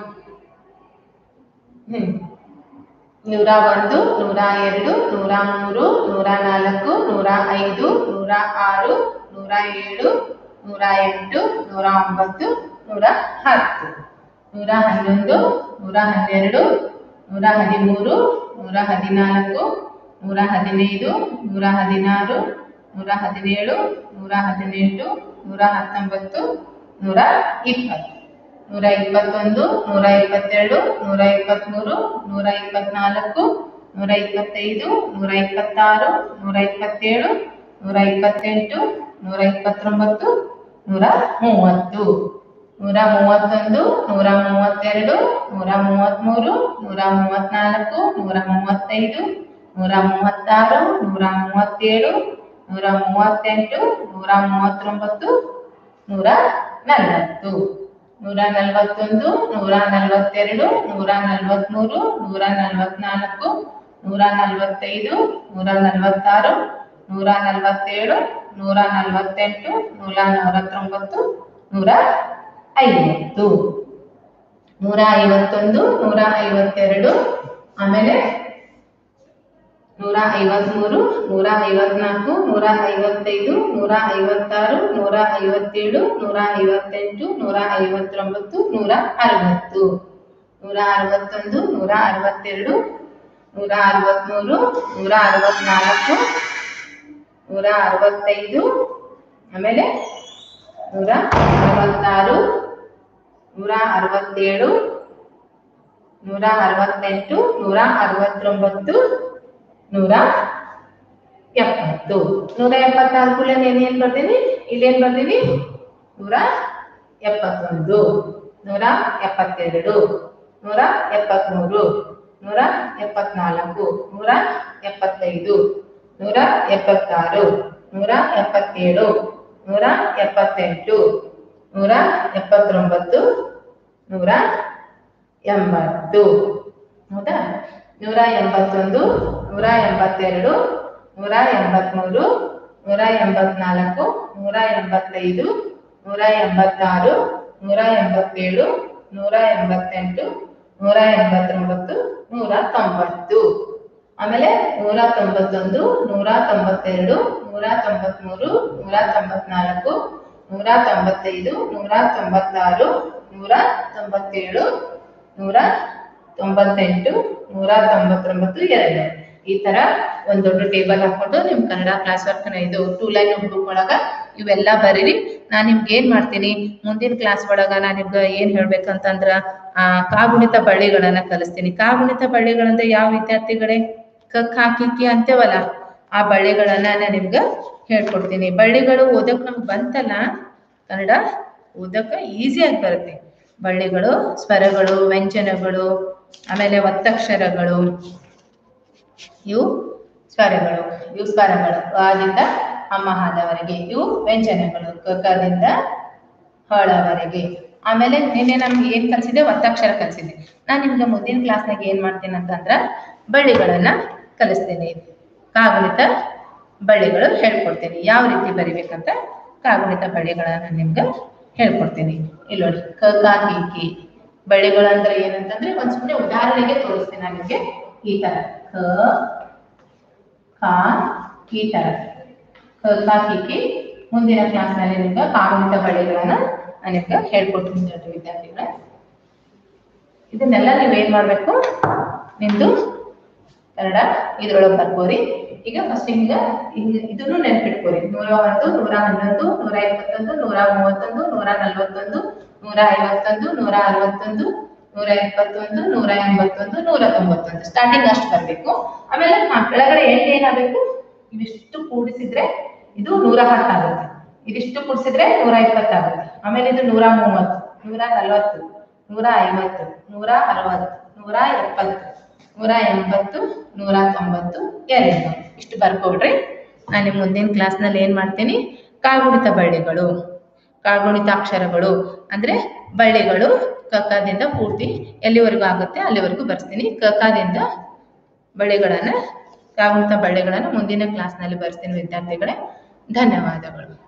ಹ್ಮ್ ನೂರ ಒಂದು ನೂರ ಎರಡು ನೂರ ಮೂರು ನೂರ ನಾಲ್ಕು ನೂರ ಐದು ನೂರ ಆರು ನೂರ ಏಳು ನೂರ ಎಂಟು ನೂರ ಒಂಬತ್ತು ನೂರ ಹತ್ತು ನೂರ ಹನ್ನೊಂದು ನೂರ ಹನ್ನೆರಡು ನೂರ ಹದಿಮೂರು ನೂರ ಹದಿನಾಲ್ಕು ನೂರ ಹದಿನೈದು ನೂರ ಹದಿನಾರು ನೂರ ಹದಿನೇಳು ನೂರ ಹದಿನೆಂಟು ನೂರ ಹತ್ತೊಂಬತ್ತು ನೂರ ಇಪ್ಪತ್ತು ನೂರ ಇಪ್ಪತ್ತೊಂದು ನೂರ ಇಪ್ಪತ್ತೆರಡು ನೂರ ಇಪ್ಪತ್ತ್ಮೂರು ನೂರ ಇಪ್ಪತ್ನಾಲ್ಕು ನೂರ ಇಪ್ಪತ್ತೈದು ನೂರ ಇಪ್ಪತ್ತಾರು ನೂರ ಇಪ್ಪತ್ತೇಳು ನೂರ ಇಪ್ಪತ್ತೆಂಟು ನೂರ ಇಪ್ಪತ್ತೊಂಬತ್ತು ನೂರ ಮೂವತ್ತು ನೂರ ಮೂವತ್ತೊಂದು ನೂರ ಮೂವತ್ತೆರಡು ನೂರ ಮೂವತ್ತ್ಮೂರು ನೂರ ಮೂವತ್ತ್ನಾಲ್ಕು ನೂರ ಮೂವತ್ತೈದು ನೂರ ಮೂವತ್ತಾರು ನೂರ ಮೂವತ್ತೇಳು ನೂರ ಮೂವತ್ತೆಂಟು ನೂರ ಮೂವತ್ತೊಂಬತ್ತು ನೂರ ನಲವತ್ತು ನೂರ ನಲವತ್ತೊಂದು ನೂರ ನಲವತ್ತೆರಡು ನೂರ ನಲವತ್ತ್ಮೂರು ನೂರ ನಲವತ್ನಾಲ್ಕು ನೂರ ನಲವತ್ತೈದು ನೂರ ನಲವತ್ತಾರು ನೂರ ನಲವತ್ತೇಳು ನೂರ ನಲವತ್ತೆಂಟು ನೂರ ನಲವತ್ತೊಂಬತ್ತು ನೂರ ಐವತ್ತು ನೂರ ಐವತ್ತೊಂದು ನೂರ ಐವತ್ತೆರಡು ಆಮೇಲೆ ನೂರ ಐವತ್ಮೂರು ನೂರ ಐವತ್ನಾಲ್ಕು ನೂರ ಐವತ್ತೈದು ನೂರ ಐವತ್ತಾರು ನೂರ ಐವತ್ತೇಳು ನೂರ ಐವತ್ತೆಂಟು ನೂರ ಐವತ್ತೊಂಬತ್ತು ನೂರ ಅರವತ್ತು ನೂರ ಅರವತ್ತೊಂದು ನೂರ ಅರವತ್ತೆರಡು ನೂರ ಅರವತ್ಮೂರು ನೂರ ಅರವತ್ನಾಲ್ಕು ನೂರ ಅರವತ್ತೈದು ಆಮೇಲೆ ನೂರ ಅರವತ್ತಾರು ನೂರ ಅರವತ್ತೇಳು ನೂರ ಅರವತ್ತೆಂಟು ನೂರ ಅರವತ್ತೊಂಬತ್ತು ನೂರ ಎಪ್ಪತ್ತು ನೂರ ಎಪ್ಪತ್ನಾಲ್ಕು ಏನೇನ್ ಬರ್ತೀನಿ ಇಲ್ಲೇನ್ ಬರ್ತೀನಿ ನೂರ ಎಪ್ಪತ್ತೊಂದು ನೂರ ಎಪ್ಪತ್ತೆರಡು ನೂರ ಎಪ್ಪತ್ಮೂರು ನೂರ ಎಪ್ಪತ್ನಾಲ್ಕು ನೂರ ಎಪ್ಪತ್ತೈದು ನೂರ ಎಪ್ಪತ್ತಾರು ನೂರ ಎಪ್ಪತ್ತೇಳು ನೂರ ಎಪ್ಪತ್ತೆಂಟು ನೂರ ಎಪ್ಪತ್ತೊಂಬತ್ತು ನೂರ ಎಂಬತ್ತು ಹೌದಾ ನೂರ ಎಂಬತ್ತೊಂದು ನೂರ ಎಂಬತ್ತೆರಡು ನೂರ ಎಂಬತ್ಮೂರು ನೂರ ಎಂಬತ್ನಾಲ್ಕು ನೂರ ಎಂಬತ್ತೈದು ನೂರ ಎಂಬತ್ತಾರು ನೂರ ಎಂಬತ್ತೇಳು ನೂರ ಎಂಬತ್ತೆಂಟು ನೂರ ಎಂಬತ್ತೊಂಬತ್ತು ನೂರ ತೊಂಬತ್ತು ಆಮೇಲೆ ನೂರ ತೊಂಬತ್ತೊಂದು ನೂರ ತೊಂಬತ್ತೆರಡು ನೂರ ತೊಂಬತ್ಮೂರು ನೂರ ತೊಂಬತ್ನಾಲ್ಕು ನೂರ ತೊಂಬತ್ತೈದು ನೂರ ತೊಂಬತ್ತಾರು ನೂರ ತೊಂಬತ್ತೇಳು ನೂರ ತೊಂಬತ್ತೆಂಟು ನೂರ ತೊಂಬತ್ತೊಂಬತ್ತು ಎರಡು ಈ ತರ ಒಂದ್ ದೊಡ್ಡ ಟೇಬಲ್ ಹಾಕೊಂಡು ನಿಮ್ ಕನ್ನಡ ಕ್ಲಾಸ್ ವರ್ಕ್ ಇದು ಟೂ ಲೈನ್ ಬುಕ್ ಒಳಗ ಇವೆಲ್ಲ ಬರೀರಿ ನಾನ್ ನಿಮ್ಗೆ ಏನ್ ಮಾಡ್ತೀನಿ ಮುಂದಿನ ಕ್ಲಾಸ್ ಒಳಗ ನಾನ್ ನಿಮ್ಗೆ ಏನ್ ಹೇಳ್ಬೇಕಂತಂದ್ರ ಆ ಕಾಗುಣಿತ ಬಳ್ಳಿಗಳನ್ನ ಕಲಿಸ್ತೀನಿ ಕಾಗುಣಿತ ಬಳ್ಳಿಗಳಂದ್ರೆ ಯಾವ ವಿದ್ಯಾರ್ಥಿಗಳೇ ಕ ಖ ಕಿ ಕಿ ಅಂತೇವಲ್ಲ ಆ ಬಳ್ಳಿಗಳನ್ನ ನಾನು ನಿಮ್ಗ ಹೇಳ್ಕೊಡ್ತೀನಿ ಬಳ್ಳಿಗಳು ಓದಕ್ ನಮ್ಗೆ ಬಂತಲ್ಲ ಕನ್ನಡ ಓದಕ್ಕ ಈಸಿಯಾಗಿ ಬರುತ್ತೆ ಬಳ್ಳಿಗಳು ಸ್ವರಗಳು ವ್ಯಂಜನಗಳು ಆಮೇಲೆ ಒತ್ತಕ್ಷರಗಳು ಇವು ಸ್ವರಗಳು ಇವು ಸ್ವರಗಳು ಆದಿಂದ ಅಮ್ಮಹಾದವರೆಗೆ ಇವು ವ್ಯಂಜನಗಳು ಕದಿಂದ ಹಳವರೆಗೆ ಆಮೇಲೆ ನಿನ್ನೆ ನಮ್ಗೆ ಏನು ಕಲಿಸಿದೆ ಒತ್ತಕ್ಷರ ಕಲಿಸಿದೆ ನಾನು ನಿಮ್ಗೆ ಮುಂದಿನ ಕ್ಲಾಸ್ನಾಗ ಏನು ಮಾಡ್ತೀನಿ ಅಂತಂದ್ರೆ ಬಳ್ಳಿಗಳನ್ನು ಕಲಿಸ್ತೀನಿ ಕಾಗುಣಿತ ಬಳ್ಳಿಗಳು ಹೇಳ್ಕೊಡ್ತೀನಿ ಯಾವ ರೀತಿ ಬರಿಬೇಕಂತ ಕಾಗುಣಿತ ಬಳ್ಳಿಗಳನ್ನು ನಿಮ್ಗೆ ಹೇಳ್ಕೊಡ್ತೀನಿ ಇಲ್ಲಿ ನೋಡಿ ಕ ಕಾ ಕಿ ಕಿ ಬಳ್ಳಿಗಳು ಅಂದ್ರೆ ಏನಂತಂದ್ರೆ ಒಂದ್ ಸುಮ್ಮನೆ ಉದಾಹರಣೆಗೆ ತೋರಿಸ್ತೀನಿ ನಾನು ನಿಮ್ಗೆ ಈ ತರ ಕ ಕಾ ಈ ತರ ಕ ಕಾ ಕಿ ಕಿ ಮುಂದಿನ ಕ್ಲಾಸ್ನಲ್ಲಿ ನಿಮ್ಗೆ ಕಾಗುಣಿತ ಬಳ್ಳಿಗಳನ್ನ ನಾನು ನಿಮ್ಗೆ ಹೇಳ್ಕೊಡ್ತೀನಿ ನೋಡ್ರಿ ವಿದ್ಯಾರ್ಥಿಗಳೇ ಇದನ್ನೆಲ್ಲ ನೀವು ಏನ್ ಮಾಡ್ಬೇಕು ನಿಮ್ದು ಕನ್ನಡ ಇದ್ರೊಳಗೆ ಬರ್ಕೋರಿ ಈಗ ಫಸ್ಟ್ ಹಿಂಗ ಹಿಂಗ ಇದನ್ನು ನೆನ್ಪಿಟ್ಕೋರಿ ನೂರ ಒಂದು ನೂರ ಹನ್ನೊಂದು ನೂರ ಇಪ್ಪತ್ತೊಂದು ನೂರ ಮೂವತ್ತೊಂದು ನೂರ ನಲ್ವತ್ತೊಂದು ನೂರ ಐವತ್ತೊಂದು ನೂರ ಅರವತ್ತೊಂದು ನೂರ ಎಪ್ಪತ್ತೊಂದು ನೂರ ಎಂಬತ್ತೊಂದು ನೂರ ತೊಂಬತ್ತೊಂದು ಸ್ಟಾರ್ಟಿಂಗ್ ಅಷ್ಟು ಬರ್ಬೇಕು ಆಮೇಲೆ ಹ, ಕೆಳಗಡೆ ಎಂಟು ಏನಾಗಬೇಕು ಇವಿಷ್ಟು ಕೂಡಿಸಿದ್ರೆ ಇದು ನೂರ ಹತ್ತಾಗುತ್ತೆ ಇದಿಷ್ಟು ಕೂಡಿಸಿದ್ರೆ ನೂರ ಇಪ್ಪತ್ತಾಗುತ್ತೆ ಆಮೇಲೆ ಇದು ನೂರ ಮೂವತ್ತು ನೂರ ನಲವತ್ತು ನೂರ ಐವತ್ತು ನೂರ ಅರವತ್ತು ನೂರ ಎಪ್ಪತ್ತು ನೂರ ಎಂಬತ್ತು ನೂರ ತೊಂಬತ್ತು ಎರಡು ಇಷ್ಟು ಬರ್ಕೊಡ್ರಿ ನಾನು ನಿಮ್ಮ ಮುಂದಿನ ಕ್ಲಾಸ್ನಲ್ಲಿ ಏನು ಮಾಡ್ತೀನಿ ಕಾಗುಣಿತ ಬಳ್ಳಿಗಳು ಕಾಗುಣಿತ ಅಕ್ಷರಗಳು ಅಂದರೆ ಬಳ್ಳಿಗಳು ಕಕ್ಕದಿಂದ ಪೂರ್ತಿ ಎಲ್ಲಿವರೆಗೂ ಆಗುತ್ತೆ ಅಲ್ಲಿವರೆಗೂ ಬರ್ಸ್ತೀನಿ ಕಕ್ಕದಿಂದ ಬಳ್ಳಿಗಳನ್ನು ಕಾಗುಣಿತ ಬಳ್ಳಿಗಳನ್ನು ಮುಂದಿನ ಕ್ಲಾಸ್ನಲ್ಲಿ ಬರ್ಸ್ತೀನಿ ವಿದ್ಯಾರ್ಥಿಗಳೇ ಧನ್ಯವಾದಗಳು